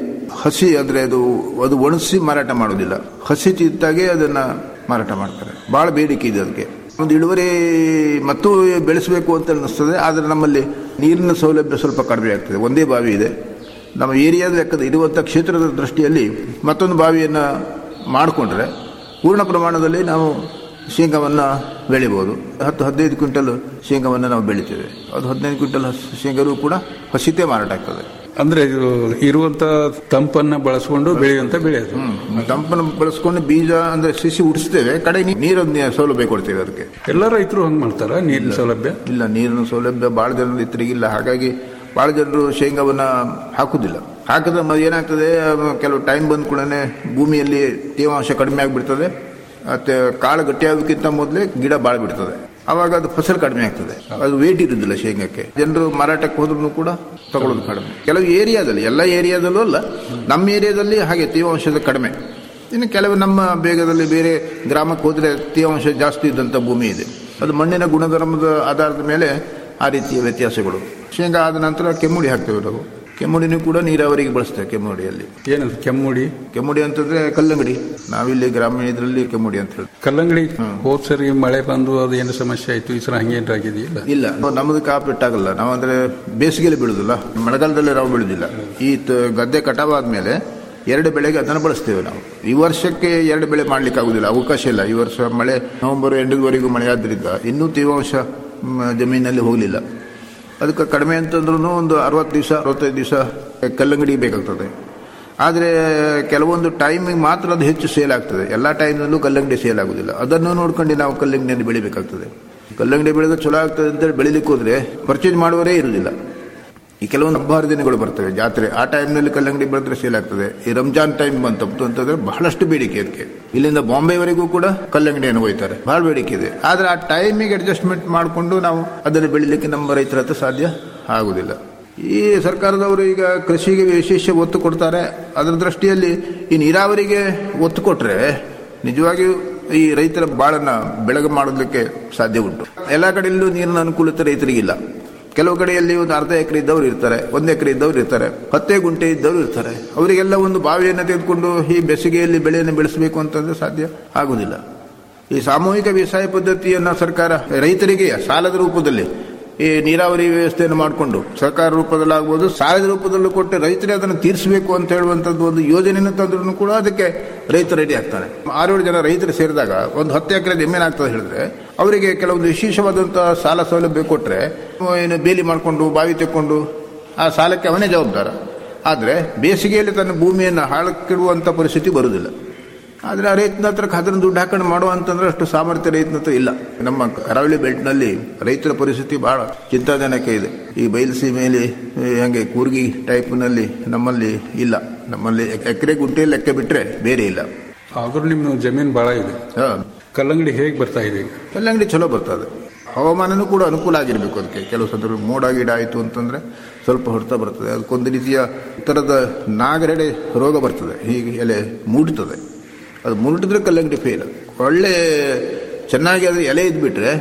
ಹಸಿ ಅಂದ್ರೆ ಅದು ಅದು ಒಣಗಿಸಿ ಮಾರಾಟ ಮಾಡೋದಿಲ್ಲ ಹಸಿ ಚಿತ್ತಾಗೆ ಅದನ್ನ ಮಾರಾಟ ಮಾಡ್ತಾರೆ ಬಹಳ ಬೇಡಿಕೆ ಇದೆ ಅದಕ್ಕೆ ಒಂದು ಇಳುವರಿ ಮತ್ತು ಬೆಳೆಸಬೇಕು ಅಂತ ಅನ್ನಿಸ್ತದೆ ಆದರೆ ನಮ್ಮಲ್ಲಿ ನೀರಿನ ಸೌಲಭ್ಯ ಸ್ವಲ್ಪ ಕಡಿಮೆ ಆಗ್ತದೆ ಒಂದೇ ಬಾವಿ ಇದೆ ನಮ್ಮ ಏರಿಯಾದ ಲೆಕ್ಕದ ಇರುವಂಥ ಕ್ಷೇತ್ರದ ದೃಷ್ಟಿಯಲ್ಲಿ ಮತ್ತೊಂದು ಬಾವಿಯನ್ನು ಮಾಡಿಕೊಂಡ್ರೆ ಪೂರ್ಣ ಪ್ರಮಾಣದಲ್ಲಿ ನಾವು ಶೇಂಗಾವನ್ನು ಬೆಳಿಬೋದು ಹತ್ತು ಹದಿನೈದು ಕ್ವಿಂಟಲ್ ಶೇಂಗಾವನ್ನು ನಾವು ಬೆಳಿತೇವೆ ಅದು ಹದಿನೈದು ಕ್ವಿಂಟಲ್ ಹಸ್- ಶೇಂಗಾರು ಕೂಡ ಹಸಿತೆ ಮಾರಾಟ ಆಗ್ತದೆ ಅಂದ್ರೆ ಇದು ಇರುವಂತ ತಂಪನ್ನ ಬಳಸ್ಕೊಂಡು ಬೆಳೆಯುವಂತ ಬೆಳೆ ಅದು ತಂಪನ್ನು ಬಳಸ್ಕೊಂಡು ಬೀಜ ಅಂದ್ರೆ ಸಿಸಿ ಉಡಿಸ್ತೇವೆ ಕಡೆ ನೀರು ಸೌಲಭ್ಯ ಕೊಡ್ತೇವೆ ಅದಕ್ಕೆ ಎಲ್ಲ ರೈತರು ಹಂಗ್ ಮಾಡ್ತಾರ ನೀರಿನ ಸೌಲಭ್ಯ ಇಲ್ಲ ನೀರಿನ ಸೌಲಭ್ಯ ಭಾಳ ಜನ ರೈತರಿಗಿಲ್ಲ ಹಾಗಾಗಿ ಭಾಳ ಜನರು ಶೇಂಗಾವನ್ನ ಹಾಕುದಿಲ್ಲ ಹಾಕಿದ್ರೆ ಮ- ಏನಾಗ್ತದೆ ಅಹ್, ಕೆಲವು ಟೈಮ್ ಬಂದ ಕೂಡಲೇ ಭೂಮಿಯಲ್ಲಿ ತೇವಾಂಶ ಕಡಿಮೆ ಆಗಿಬಿಡ್ತದೆ ಮತ್ತೆ ಕಾಳು ಗಟ್ಟಿಯಾಗೋಕ್ಕಿಂತ ಮೊದಲೇ ಗಿಡ ಬಾಳ ಬಿಡ್ತದೆ ಅವಾಗ ಅದು ಫಸಲು ಕಡಿಮೆ ಆಗ್ತದೆ ಅದು ವೇಟ್ ಇರುದಿಲ್ಲ ಶೇಂಗಕ್ಕೆ ಜನರು ಮಾರಾಟಕ್ಕೆ ಹೋದ್ರೂ ಕೂಡ ತಗೊಳ್ಳೋದು ಕಡಿಮೆ ಕೆಲವು ಏರಿಯಾದಲ್ಲಿ ಎಲ್ಲ ಏರಿಯಾದಲ್ಲೂ ಅಲ್ಲ ನಮ್ಮ ಏರಿಯಾದಲ್ಲಿ ಹಾಗೆ ತೇವಾಂಶದ ಕಡಿಮೆ ಇನ್ನು ಕೆಲವು ನಮ್ಮ ಬೇಗದಲ್ಲಿ ಬೇರೆ ಗ್ರಾಮಕ್ಕೆ ಹೋದ್ರೆ ತೇವಾಂಶ ಜಾಸ್ತಿ ಇದ್ದಂಥ ಭೂಮಿ ಇದೆ ಅದು ಮಣ್ಣಿನ ಗುಣಧರ್ಮದ ಆಧಾರದ ಮೇಲೆ ಆ ರೀತಿಯ ವ್ಯತ್ಯಾಸಗಳು ಶೇಂಗಾ ಆದ ನಂತರ ಕೆಮ್ಮುಡಿ ಹಾಕ್ತೇವೆ ನಾವು ಕೆಮ್ಮುಡಿನೂ ಕೂಡ ನೀರಾವರಿಗೆ ಬಳಸ್ತೇವೆ ಕೆಮ್ಮುಡಿಯಲ್ಲಿ ಏನದು ಕೆಮ್ಮುಡಿ ಕೆಮ್ಮುಡಿ ಅಂತಂದ್ರೆ ಕಲ್ಲಂಗಡಿ ನಾವಿಲ್ಲಿ ಗ್ರಾಮೀಣ ಇದರಲ್ಲಿ ಕೆಮ್ಮುಡಿ ಅಂತ ಹೇಳಿ ಕಲ್ಲಂಗಡಿ ಹೋದ್ ಸರಿ ಮಳೆ ಬಂದು ಅದು ಏನು ಸಮಸ್ಯೆ ಆಯ್ತು ಈ ಸಲ ಹಂಗೇನು ಆಗಿದೆಯಲ್ಲ ಇಲ್ಲ ನಮ್ಮದು ಕಾಪು ಇಟ್ಟಾಗಲ್ಲ ನಾವು ಅಂದ್ರೆ ಬೇಸಿಗೆಯಲ್ಲಿ ಬೀಳುದಿಲ್ಲ ಮಳೆಗಾಲದಲ್ಲಿ ನಾವು ಬೀಳುದಿಲ್ಲ ಈ ತ- ಗದ್ದೆ ಕಟಾವಾದ್ಮೇಲೆ ಎರಡು ಬೆಳೆಗೆ ಅದನ್ನು ಬಳಸ್ತೇವೆ ನಾವು ಈ ವರ್ಷಕ್ಕೆ ಎರಡು ಬೆಳೆ ಮಾಡ್ಲಿಕ್ಕೆ ಆಗುದಿಲ್ಲ ಅವಕಾಶ ಇಲ್ಲ ಈ ವರ್ಷ ಮಳೆ ನವೆಂಬರ್ ಎಂಟರವರೆಗೂ ಮಳೆ ಆದ್ರಿಂದ ಇನ್ನೂ ತೇವಾಂಶ ಮ್, ಜಮೀನಲ್ಲಿ ಹೋಗಲಿಲ್ಲ ಅದಕ್ಕೆ ಕಡಿಮೆ ಅಂತಂದ್ರೂ ಒಂದು ಅರವತ್ತು ದಿವಸ ಅರವತ್ತೈದು ದಿವಸ ಕಲ್ಲಂಗಡಿ ಬೇಕಾಗ್ತದೆ ಆದರೆ ಕೆಲವೊಂದು ಟೈಮಿಗೆ ಮಾತ್ರ ಅದು ಹೆಚ್ಚು ಸೇಲ್ ಆಗ್ತದೆ ಎಲ್ಲ ಟೈಮ್ನಲ್ಲೂ ಕಲ್ಲಂಗಡಿ ಸೇಲ್ ಆಗುದಿಲ್ಲ ಅದನ್ನು ನೋಡ್ಕೊಂಡು ನಾವು ಕಲ್ಲಂಗಡಿಯನ್ನು ಬೆಳಿಬೇಕಾಗ್ತದೆ ಕಲ್ಲಂಗಡಿ ಬೆಳೆದ್ರೆ ಚಲೋ ಆಗ್ತದೆ ಅಂತೇಳಿ ಬೆಳಿಲಿಕ್ಕೆ ಹೋದ್ರೆ ಪರ್ಚೇಸ್ ಮಾಡುವವರೇ ಇರುವುದಿಲ್ಲ ಈ ಕೆಲವೊಂದು ಹಬ್ಬ ಹರಿದಿನಗಳು ಬರ್ತವೆ ಜಾತ್ರೆ ಆ ಟೈಮ್ನಲ್ಲಿ ಕಲ್ಲಂಗಡಿ ಬೆಳೆದ್ರೆ ಸೇಲ್ ಆಗ್ತದೆ ಈ ರಂಜಾನ್ ಟೈಮ್ ಬಂತಪ್ತು ಅಂತಂದ್ರೆ ಬಹಳಷ್ಟು ಬೇಡಿಕೆ ಅದಕ್ಕೆ ಇಲ್ಲಿಂದ ಬಾಂಬೆವರೆಗೂ ಕೂಡ ಕಲ್ಲಂಗಡಿಯನ್ನು ಒಯ್ತಾರೆ ಬಹಳ ಬೇಡಿಕೆ ಇದೆ ಆದ್ರೆ ಆ ಟೈಮಿಗೆ ಅಡ್ಜಸ್ಟ್ಮೆಂಟ್ ಮಾಡಿಕೊಂಡು ನಾವು ಅದನ್ನು ಬೆಳಿಲಿಕ್ಕೆ ನಮ್ಮ ರೈತರ ಹತ್ರ ಸಾಧ್ಯ ಆಗುದಿಲ್ಲ ಈ ಸರ್ಕಾರದವರು ಈಗ ಕೃಷಿಗೆ ವಿಶೇಷ ಒತ್ತು ಕೊಡ್ತಾರೆ ಅದರ ದೃಷ್ಟಿಯಲ್ಲಿ ಈ ನೀರಾವರಿಗೆ ಒತ್ತು ಕೊಟ್ರೆ ನಿಜವಾಗಿಯೂ ಈ ರೈತರ ಬಾಳನ್ನ ಬೆಳಗ್ಗೆ ಮಾಡೋದಕ್ಕೆ ಸಾಧ್ಯ ಉಂಟು ಎಲ್ಲ ಕಡೆಯಲ್ಲೂ ನೀರಿನ ಅನುಕೂಲತೆ ರೈತರಿಗಿಲ್ಲ ಕೆಲವು ಕಡೆಯಲ್ಲಿ ಒಂದು ಅರ್ಧ ಎಕರೆ ಇದ್ದವ್ರು ಇರ್ತಾರೆ ಒಂದು ಎಕರೆ ಇದ್ದವ್ರು ಇರ್ತಾರೆ ಹತ್ತೇ ಗುಂಟೆ ಇದ್ದವ್ರು ಇರ್ತಾರೆ ಅವರಿಗೆಲ್ಲ ಒಂದು ಬಾವಿಯನ್ನು ತೆಗೆದುಕೊಂಡು ಈ ಬೇಸಿಗೆಯಲ್ಲಿ ಬೆಳೆಯನ್ನು ಬೆಳೆಸಬೇಕು ಅಂತಂದ್ರೆ ಸಾಧ್ಯ ಆಗುದಿಲ್ಲ ಈ ಸಾಮೂಹಿಕ ಬೇಸಾಯ ಪದ್ಧತಿಯನ್ನ ಸರ್ಕಾರ ರೈತರಿಗೆ ಸಾಲದ ರೂಪದಲ್ಲಿ ಈ ನೀರಾವರಿ ವ್ಯವಸ್ಥೆಯನ್ನು ಮಾಡಿಕೊಂಡು ಸರ್ಕಾರ ರೂಪದಲ್ಲಾಗ್ಬೋದು ಸಾಲದ ರೂಪದಲ್ಲೂ ಕೊಟ್ಟು ರೈತರೇ ಅದನ್ನು ತೀರಿಸಬೇಕು ಅಂತ ಹೇಳುವಂಥದ್ದು ಒಂದು ಯೋಜನೆಯನ್ನು ತಂದ್ರೂ ಕೂಡ ಅದಕ್ಕೆ ರೈತ ರೆಡಿ ಆಗ್ತಾನೆ ಆರೇಳು ಜನ ರೈತರು ಸೇರಿದಾಗ ಒಂದು ಹತ್ತು ಎಕರೆ ಜಮೀನಾಗ್ತದೆ ಹೇಳಿದ್ರೆ ಅವರಿಗೆ ಕೆಲವೊಂದು ವಿಶೇಷವಾದಂತಹ ಸಾಲ ಸೌಲಭ್ಯ ಕೊಟ್ಟರೆ ಏನು ಬೇಲಿ ಮಾಡಿಕೊಂಡು ಬಾವಿ ತೆಕ್ಕೊಂಡು ಆ ಸಾಲಕ್ಕೆ ಅವನೇ ಜವಾಬ್ದಾರ ಆದರೆ ಬೇಸಿಗೆಯಲ್ಲಿ ತನ್ನ ಭೂಮಿಯನ್ನು ಹಾಳಕ್ಕಿಡುವಂಥ ಪರಿಸ್ಥಿತಿ ಬರುವುದಿಲ್ಲ ಆದರೆ ಆ ರೈತನ ಹತ್ರ ಅದನ್ನು ದುಡ್ಡು ಹಾಕೊಂಡು ಮಾಡುವ ಅಂತಂದ್ರೆ ಅಷ್ಟು ಸಾಮರ್ಥ್ಯ ರೈತನ ಹತ್ರ ಇಲ್ಲ ನಮ್ಮ ಕರಾವಳಿ ಬೆಲ್ಟ್ನಲ್ಲಿ ರೈತರ ಪರಿಸ್ಥಿತಿ ಬಹಳ ಚಿಂತಾಜನಕ ಇದೆ ಈ ಬಯಲುಸೀಮೆಯಲ್ಲಿ ಹಂಗೆ ಕೂರ್ಗಿ ಟೈಪ್ನಲ್ಲಿ ನಮ್ಮಲ್ಲಿ ಇಲ್ಲ ನಮ್ಮಲ್ಲಿ ಎಕರೆ ಗುಂಟೆ ಲೆಕ್ಕ ಬಿಟ್ಟರೆ ಬೇರೆ ಇಲ್ಲ ಆದ್ರೂ ನಿಮ್ಮ ಜಮೀನು ಬಹಳ ಇದೆ ಹಾ. ಕಲ್ಲಂಗಡಿ ಹೇಗೆ ಬರ್ತಾ ಇದೆ ಈಗ ಕಲ್ಲಂಗಡಿ ಚಲೋ ಬರ್ತದೆ ಹವಾಮಾನನೂ ಕೂಡ ಅನುಕೂಲ ಆಗಿರಬೇಕು ಅದಕ್ಕೆ ಕೆಲವು ಸಂದರ್ಭ ಮೋಡ ಗಿಡ ಆಯಿತು ಅಂತಂದ್ರೆ ಸ್ವಲ್ಪ ಹೊಡ್ತಾ ಬರ್ತದೆ ಅದಕ್ಕೊಂದು ರೀತಿಯ ಥರದ ನಾಗರೆಡೆ ರೋಗ ಬರ್ತದೆ ಹೀಗೆ ಎಲೆ ಮೂಡ್ತದೆ ಅದು ಮುರುಟಿದ್ರೆ ಕಲ್ಲಂಗಡಿ ಫೇಲ್ ಒಳ್ಳೆ ಚೆನ್ನಾಗಿ ಅದು ಎಲೆ ಇದ್ಬಿಟ್ರೆ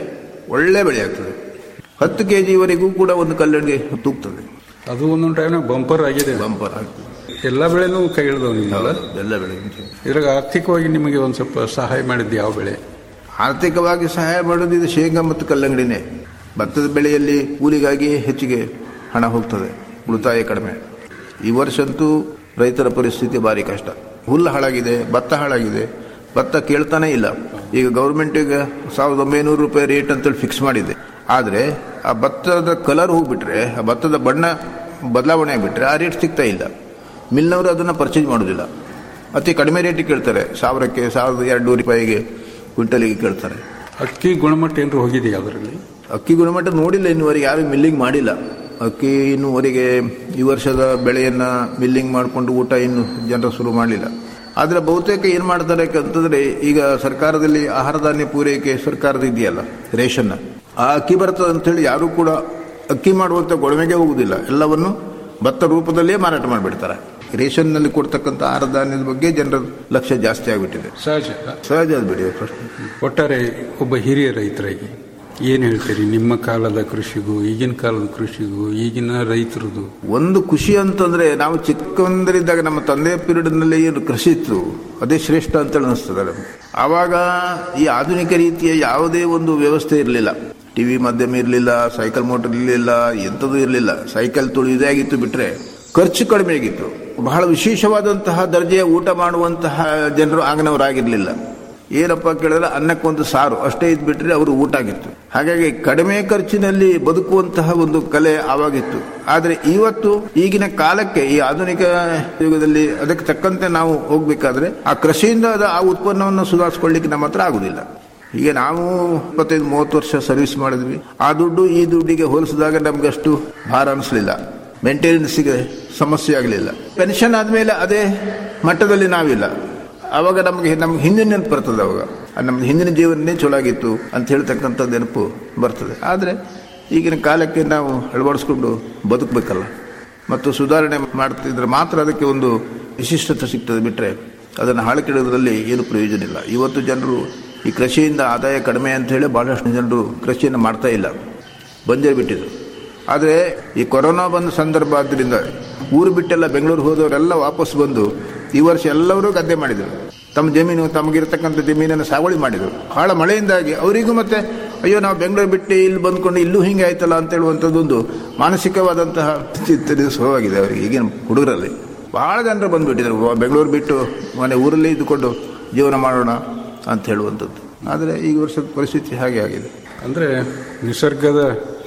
ಒಳ್ಳೆ ಬೆಳೆ ಆಗ್ತದೆ ಹತ್ತು ಕೆ ಜಿವರೆಗೂ ಕೂಡ ಒಂದು ಕಲ್ಲಂಗಡಿ ತೂಗ್ತದೆ ಅದು ಒಂದೊಂದು ಟೈಮ್ ಬಂಪರ್ ಆಗಿದೆ ಬಂಪರ್ ಆಗ್ತದೆ ಎಲ್ಲ ಬೆಳೆನೂ ಕೈ ಹಿಡಿದವು ನಿಮ್ಮಲ್ಲ ಎಲ್ಲ ಬೆಳೆ ಇದ್ರಾಗ ಆರ್ಥಿಕವಾಗಿ ನಿಮಗೆ ಒಂದು ಸ್ವಲ್ಪ ಸಹಾಯ ಮಾಡಿದ್ದು ಯಾವ ಬೆಳೆ ಆರ್ಥಿಕವಾಗಿ ಸಹಾಯ ಮಾಡೋದು ಇದು ಶೇಂಗಾ ಮತ್ತು ಕಲ್ಲಂಗಡಿನೇ ಭತ್ತದ ಬೆಳೆಯಲ್ಲಿ ಕೂಲಿಗಾಗಿ ಹೆಚ್ಚಿಗೆ ಹಣ ಹೋಗ್ತದೆ ಉಳಿತಾಯ ಕಡಿಮೆ ಈ ವರ್ಷ ಅಂತೂ ರೈತರ ಪರಿಸ್ಥಿತಿ ಭಾರಿ ಕಷ್ಟ ಹುಲ್ಲು ಹಾಳಾಗಿದೆ ಭತ್ತ ಹಾಳಾಗಿದೆ ಭತ್ತ ಕೇಳ್ತಾನೆ ಇಲ್ಲ ಈಗ ಗೌರ್ಮೆಂಟಿಗೆ ಸಾವಿರದ ಒಂಬೈನೂರು ರೂಪಾಯಿ ರೇಟ್ ಅಂತೇಳಿ ಫಿಕ್ಸ್ ಮಾಡಿದೆ ಆದರೆ ಆ ಭತ್ತದ ಕಲರ್ ಹೋಗ್ಬಿಟ್ರೆ ಆ ಭತ್ತದ ಬಣ್ಣ ಬದಲಾವಣೆ ಆಗಿಬಿಟ್ರೆ ಆ ರೇಟ್ ಸಿಗ್ತಾ ಇಲ್ಲ ಮಿಲ್ನವರು ಅದನ್ನು ಪರ್ಚೇಸ್ ಮಾಡೋದಿಲ್ಲ ಅತಿ ಕಡಿಮೆ ರೇಟಿಗೆ ಕೇಳ್ತಾರೆ ಸಾವಿರಕ್ಕೆ ಸಾವಿರದ ಎರಡು ರೂಪಾಯಿಗೆ ಕ್ವಿಂಟಲಿಗೆ ಕೇಳ್ತಾರೆ ಅಕ್ಕಿ ಗುಣಮಟ್ಟ ಏನಾರು ಹೋಗಿದೆಯಾ ಅದರಲ್ಲಿ ಅಕ್ಕಿ ಗುಣಮಟ್ಟ ನೋಡಿಲ್ಲ ಇನ್ನುವರೆಗೆ ಯಾರು ಮಿಲ್ಲಿಂಗ್ ಮಾಡಿಲ್ಲ ಅಕ್ಕಿ ಇನ್ನುವರೆಗೆ ಈ ವರ್ಷದ ಬೆಳೆಯನ್ನು ಮಿಲ್ಲಿಂಗ್ ಮಾಡಿಕೊಂಡು ಊಟ ಇನ್ನು ಜನರು ಶುರು ಮಾಡಲಿಲ್ಲ ಆದರೆ ಬಹುತೇಕ ಏನು ಮಾಡ್ತಾರೆ ಅಂತಂದರೆ ಈಗ ಸರ್ಕಾರದಲ್ಲಿ ಆಹಾರ ಧಾನ್ಯ ಪೂರೈಕೆ ಸರ್ಕಾರದ ಇದೆಯಲ್ಲ ರೇಷನ್ನ ಆ ಅಕ್ಕಿ ಬರ್ತದೆ ಅಂತೇಳಿ ಯಾರೂ ಕೂಡ ಅಕ್ಕಿ ಮಾಡುವಂಥ ಗೊಡವೆಗೆ ಹೋಗುವುದಿಲ್ಲ ಎಲ್ಲವನ್ನು ಭತ್ತ ರೂಪದಲ್ಲೇ ಮಾರಾಟ ಮಾಡಿಬಿಡ್ತಾರೆ ರೇಷನ್ನಲ್ಲಿ ಕೊಡ್ತಕ್ಕಂಥ ಆಹಾರ ಧಾನ್ಯದ ಬಗ್ಗೆ ಜನರ ಲಕ್ಷ್ಯ ಜಾಸ್ತಿ ಆಗಿಬಿಟ್ಟಿದೆ ಸಹಜ ಸಹಜ ಅದು ಬಿಡಿ ಪ್ರಶ್ನೆ ಒಟ್ಟಾರೆ ಒಬ್ಬ ಹಿರಿಯ ರೈತರಾಗಿ ಏನು ಹೇಳ್ತೀರಿ ನಿಮ್ಮ ಕಾಲದ ಕೃಷಿಗೂ ಈಗಿನ ಕಾಲದ ಕೃಷಿಗೂ ಈಗಿನ ರೈತರದು ಒಂದು ಖುಷಿ ಅಂತಂದ್ರೆ ನಾವು ಚಿಕ್ಕಂದರಿದ್ದಾಗ ನಮ್ಮ ತಂದೆ ಪೀರಿಯಡ್ನಲ್ಲಿ ಏನು ಕೃಷಿ ಇತ್ತು ಅದೇ ಶ್ರೇಷ್ಠ ಅಂತ ಅನಿಸ್ತದೆ ನಮ್ಗೆ. ಆವಾಗ ಈ ಆಧುನಿಕ ರೀತಿಯ ಯಾವುದೇ ಒಂದು ವ್ಯವಸ್ಥೆ ಇರಲಿಲ್ಲ ಟಿವಿ ಮಾಧ್ಯಮ ಇರಲಿಲ್ಲ ಸೈಕಲ್ ಮೋಟರ್ ಇರಲಿಲ್ಲ ಎಂಥದ್ದು ಇರಲಿಲ್ಲ ಸೈಕಲ್ ತುಳಿಯುವುದೇ ಆಗಿತ್ತು ಬಿಟ್ರೆ ಖರ್ಚು ಕಡಿಮೆ ಆಗಿತ್ತು ಬಹಳ ವಿಶೇಷವಾದಂತಹ ದರ್ಜೆಯ ಊಟ ಮಾಡುವಂತಹ ಜನರು ಆಗನವರಾಗಿರ್ಲಿಲ್ಲ ಏನಪ್ಪ ಕೇಳಿದ್ರೆ ಅನ್ನಕ್ಕೊಂದು ಸಾರು ಅಷ್ಟೇ ಇದ್ಬಿಟ್ರೆ ಅವರು ಊಟ ಆಗಿತ್ತು ಹಾಗಾಗಿ ಕಡಿಮೆ ಖರ್ಚಿನಲ್ಲಿ ಬದುಕುವಂತಹ ಒಂದು ಕಲೆ ಆವಾಗಿತ್ತು ಆದರೆ ಇವತ್ತು ಈಗಿನ ಕಾಲಕ್ಕೆ ಈ ಆಧುನಿಕ ಯುಗದಲ್ಲಿ ಅದಕ್ಕೆ ತಕ್ಕಂತೆ ನಾವು ಹೋಗ್ಬೇಕಾದ್ರೆ ಆ ಕೃಷಿಯಿಂದ ಅದ ಆ ಉತ್ಪನ್ನವನ್ನು ಸುಧಾರಿಸ್ಕೊಳ್ಳಿಕ್ಕೆ ನಮ್ಮ ಹತ್ರ ಆಗುದಿಲ್ಲ ಈಗ ನಾವು ಇಪ್ಪತ್ತೈದು ಮೂವತ್ತು ವರ್ಷ ಸರ್ವಿಸ್ ಮಾಡಿದ್ವಿ ಆ ದುಡ್ಡು ಈ ದುಡ್ಡಿಗೆ ಹೋಲಿಸಿದಾಗ ನಮ್ಗೆ ಅಷ್ಟು ಭಾರ ಅನಿಸ್ಲಿಲ್ಲ ಮೇಂಟೆನೆನ್ಸ್ಗೆ ಸಮಸ್ಯೆ ಆಗಲಿಲ್ಲ ಪೆನ್ಷನ್ ಆದಮೇಲೆ ಅದೇ ಮಟ್ಟದಲ್ಲಿ ನಾವಿಲ್ಲ ಅವಾಗ ನಮಗೆ ನಮ್ಗೆ ಹಿಂದಿನ ನೆನಪು ಬರ್ತದೆ ಅವಾಗ ನಮ್ದು ಹಿಂದಿನ ಜೀವನನೇ ಚಲೋ ಆಗಿತ್ತು ಅಂತ ಹೇಳ್ತಕ್ಕಂಥ ನೆನಪು ಬರ್ತದೆ ಆದರೆ ಈಗಿನ ಕಾಲಕ್ಕೆ ನಾವು ಅಳವಡಿಸ್ಕೊಂಡು ಬದುಕಬೇಕಲ್ಲ ಮತ್ತು ಸುಧಾರಣೆ ಮಾಡ್ತಿದ್ರೆ ಮಾತ್ರ ಅದಕ್ಕೆ ಒಂದು ವಿಶಿಷ್ಟತೆ ಸಿಗ್ತದೆ ಬಿಟ್ಟರೆ ಅದನ್ನು ಹಾಳುಕಿಡೋದ್ರಲ್ಲಿ ಏನು ಪ್ರಯೋಜನ ಇಲ್ಲ ಇವತ್ತು ಜನರು ಈ ಕೃಷಿಯಿಂದ ಆದಾಯ ಕಡಿಮೆ ಅಂತ ಹೇಳಿ ಭಾಳಷ್ಟು ಜನರು ಕೃಷಿಯನ್ನು ಮಾಡ್ತಾ ಇಲ್ಲ ಬಂದೇ ಬಿಟ್ಟಿದ್ರು ಆದರೆ ಈ ಕೊರೋನಾ ಬಂದ ಸಂದರ್ಭ ಆದ್ದರಿಂದ ಊರು ಬಿಟ್ಟೆಲ್ಲ ಬೆಂಗಳೂರು ಹೋದವರೆಲ್ಲ ವಾಪಸ್ ಬಂದು ಈ ವರ್ಷ ಎಲ್ಲರೂ ಗದ್ದೆ ಮಾಡಿದರು ತಮ್ಮ ಜಮೀನು ತಮಗಿರತಕ್ಕಂಥ ಜಮೀನನ್ನು ಸಾಗುವಳಿ ಮಾಡಿದರು ಬಹಳ ಮಳೆಯಿಂದಾಗಿ ಅವರಿಗೂ ಮತ್ತೆ ಅಯ್ಯೋ ನಾವು ಬೆಂಗಳೂರು ಬಿಟ್ಟು ಇಲ್ಲಿ ಬಂದ್ಕೊಂಡು ಇಲ್ಲೂ ಹಿಂಗೆ ಆಯ್ತಲ್ಲ ಅಂತ ಹೇಳುವಂಥದ್ದೊಂದು ಮಾನಸಿಕವಾದಂತಹ ಚಿಂತನೆ ಶುರುವಾಗಿದೆ ಅವರಿಗೆ ಈಗಿನ ಹುಡುಗರಲ್ಲಿ ಬಹಳ ಜನರು ಬಂದುಬಿಟ್ಟಿದ್ದಾರೆ ಬೆಂಗಳೂರು ಬಿಟ್ಟು ಮನೆ ಊರಲ್ಲೇ ಇದ್ದುಕೊಂಡು ಜೀವನ ಮಾಡೋಣ ಅಂತ ಹೇಳುವಂಥದ್ದು ಆದರೆ ಈ ವರ್ಷದ ಪರಿಸ್ಥಿತಿ ಹಾಗೆ ಆಗಿದೆ ಅಂದ್ರೆ ನಿಸರ್ಗದ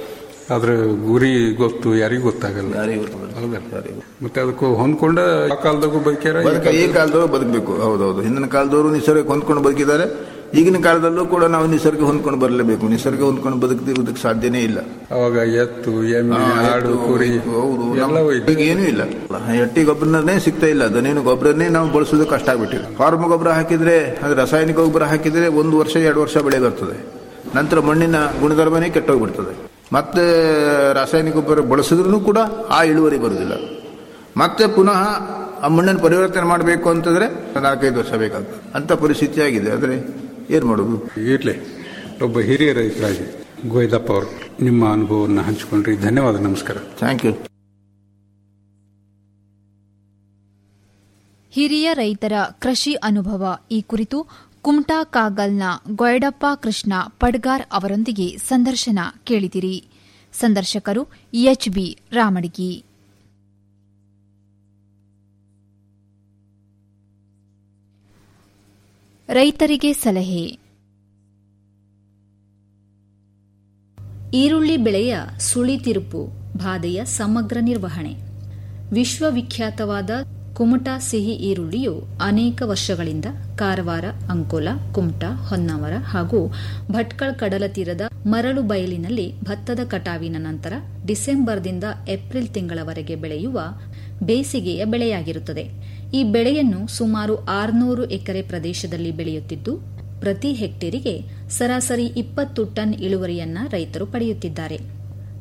ಅದ್ರ ಗುರಿ ಗೊತ್ತು ಯಾರಿಗೂ ಗೊತ್ತಾಗಲ್ಲ ಯಾರಿಗೂ ಹೌದಲ್ಲ ಮತ್ತೆ ಅದಕ್ಕೂ ಹೊಂದ್ಕೊಂಡ ಆ ಕಾಲದಾಗೂ ಬೈಕ್ಯಾರ ಬದುಕ ಈ ಕಾಲದವರು ಬದುಕಬೇಕು ಹೌದೌದು ಹಿಂದಿನ ಕಾಲದವರು ನಿಸರ್ಗಕ್ಕೆ ಹೊಂದ್ಕೊಂಡು ಬದುಕಿದ್ದಾರೆ ಈಗಿನ ಕಾಲದಲ್ಲೂ ಕೂಡ ನಾವು ನಿಸರ್ಗ ಹೊಂದ್ಕೊಂಡು ಬರಲೇಬೇಕು ನಿಸರ್ಗ ಹೊಂದ್ಕೊಂಡು ಬದುಕದಿರುವುದಕ್ಕೆ ಸಾಧ್ಯನೇ ಇಲ್ಲ ಅವಾಗ ಎತ್ತು ಎಮ್ಮೆ ಆಡು ಕುರಿ ಹೌದು ಎಲ್ಲ ಈಗ ಏನೂ ಇಲ್ಲ ಎಟ್ಟಿ ಗೊಬ್ಬರನೇ ಸಿಗ್ತಾ ಇಲ್ಲ ದನೇನು ಗೊಬ್ಬರನ್ನೇ ನಾವು ಬಳಸೋದು ಕಷ್ಟ ಆಗ್ಬಿಟ್ಟಿದೆ ಫಾರ್ಮ್ ಗೊಬ್ಬರ ಹಾಕಿದ್ರೆ ಅದು ರಾಸಾಯನಿಕ ಗೊಬ್ಬರ ಹಾಕಿದ್ರೆ ಒಂದು ವರ್ಷ ಎರಡು ವರ್ಷ ಬೆಳೆ ಬರ್ತದೆ ನಂತರ ಮಣ್ಣಿನ ಗುಣಧರ್ಮನೇ ಕೆಟ್ಟೋಗ್ಬಿಡ್ತದೆ ಮತ್ತೆ ರಾಸಾಯನಿಕ ಗೊಬ್ಬರ ಬಳಸಿದ್ರೂ ಕೂಡ ಆ ಇಳುವರಿ ಬರುವುದಿಲ್ಲ ಮತ್ತೆ ಪುನಃ ಆ ಮಣ್ಣನ್ನು ಪರಿವರ್ತನೆ ಮಾಡಬೇಕು ಅಂತಂದ್ರೆ ನಾಲ್ಕೈದು ವರ್ಷ ಬೇಕಾಗ್ತದೆ ಅಂತ ಪರಿಸ್ಥಿತಿ ಆಗಿದೆ ಆದರೆ ಏನು ಮಾಡೋದು ಇರ್ಲಿ ಒಬ್ಬ ಹಿರಿಯ ರೈತರಾಗಿ ಗೋಯ್ದಪ್ಪ ಅವರು ನಿಮ್ಮ ಅನುಭವವನ್ನು ಹಂಚಿಕೊಂಡ್ರಿ ಧನ್ಯವಾದ ನಮಸ್ಕಾರ ಥ್ಯಾಂಕ್ ಯು ಹಿರಿಯ ರೈತರ ಕೃಷಿ ಅನುಭವ ಈ ಕುರಿತು ಕುಮಟಾ ಕಾಗಲ್ನ ಗೊಯ್ಡಪ್ಪ ಕೃಷ್ಣ ಪಡ್ಗಾರ್ ಅವರೊಂದಿಗೆ ಸಂದರ್ಶನ ಕೇಳಿದಿರಿ ಸಂದರ್ಶಕರು ಎಚ್ಬಿ ರಾಮಡಿಗಿ ರೈತರಿಗೆ ಸಲಹೆ ಈರುಳ್ಳಿ ಬೆಳೆಯ ಸುಳಿತಿರುಪು ಬಾಧೆಯ ಸಮಗ್ರ ನಿರ್ವಹಣೆ ವಿಶ್ವವಿಖ್ಯಾತವಾದ ಕುಮಟಾ ಸಿಹಿ ಈರುಳ್ಳಿಯು ಅನೇಕ ವರ್ಷಗಳಿಂದ ಕಾರವಾರ ಅಂಕೋಲ ಕುಮಟಾ ಹೊನ್ನಾವರ ಹಾಗೂ ಭಟ್ಕಳ ಕಡಲ ತೀರದ ಮರಳು ಬಯಲಿನಲ್ಲಿ ಭತ್ತದ ಕಟಾವಿನ ನಂತರ ಡಿಸೆಂಬರ್ದಿಂದ ಏಪ್ರಿಲ್ ತಿಂಗಳವರೆಗೆ ಬೆಳೆಯುವ ಬೇಸಿಗೆಯ ಬೆಳೆಯಾಗಿರುತ್ತದೆ ಈ ಬೆಳೆಯನ್ನು ಸುಮಾರು ಆರುನೂರು ಎಕರೆ ಪ್ರದೇಶದಲ್ಲಿ ಬೆಳೆಯುತ್ತಿದ್ದು ಪ್ರತಿ ಹೆಕ್ಟೇರಿಗೆ ಸರಾಸರಿ ಇಪ್ಪತ್ತು ಟನ್ ಇಳುವರಿಯನ್ನ ರೈತರು ಪಡೆಯುತ್ತಿದ್ದಾರೆ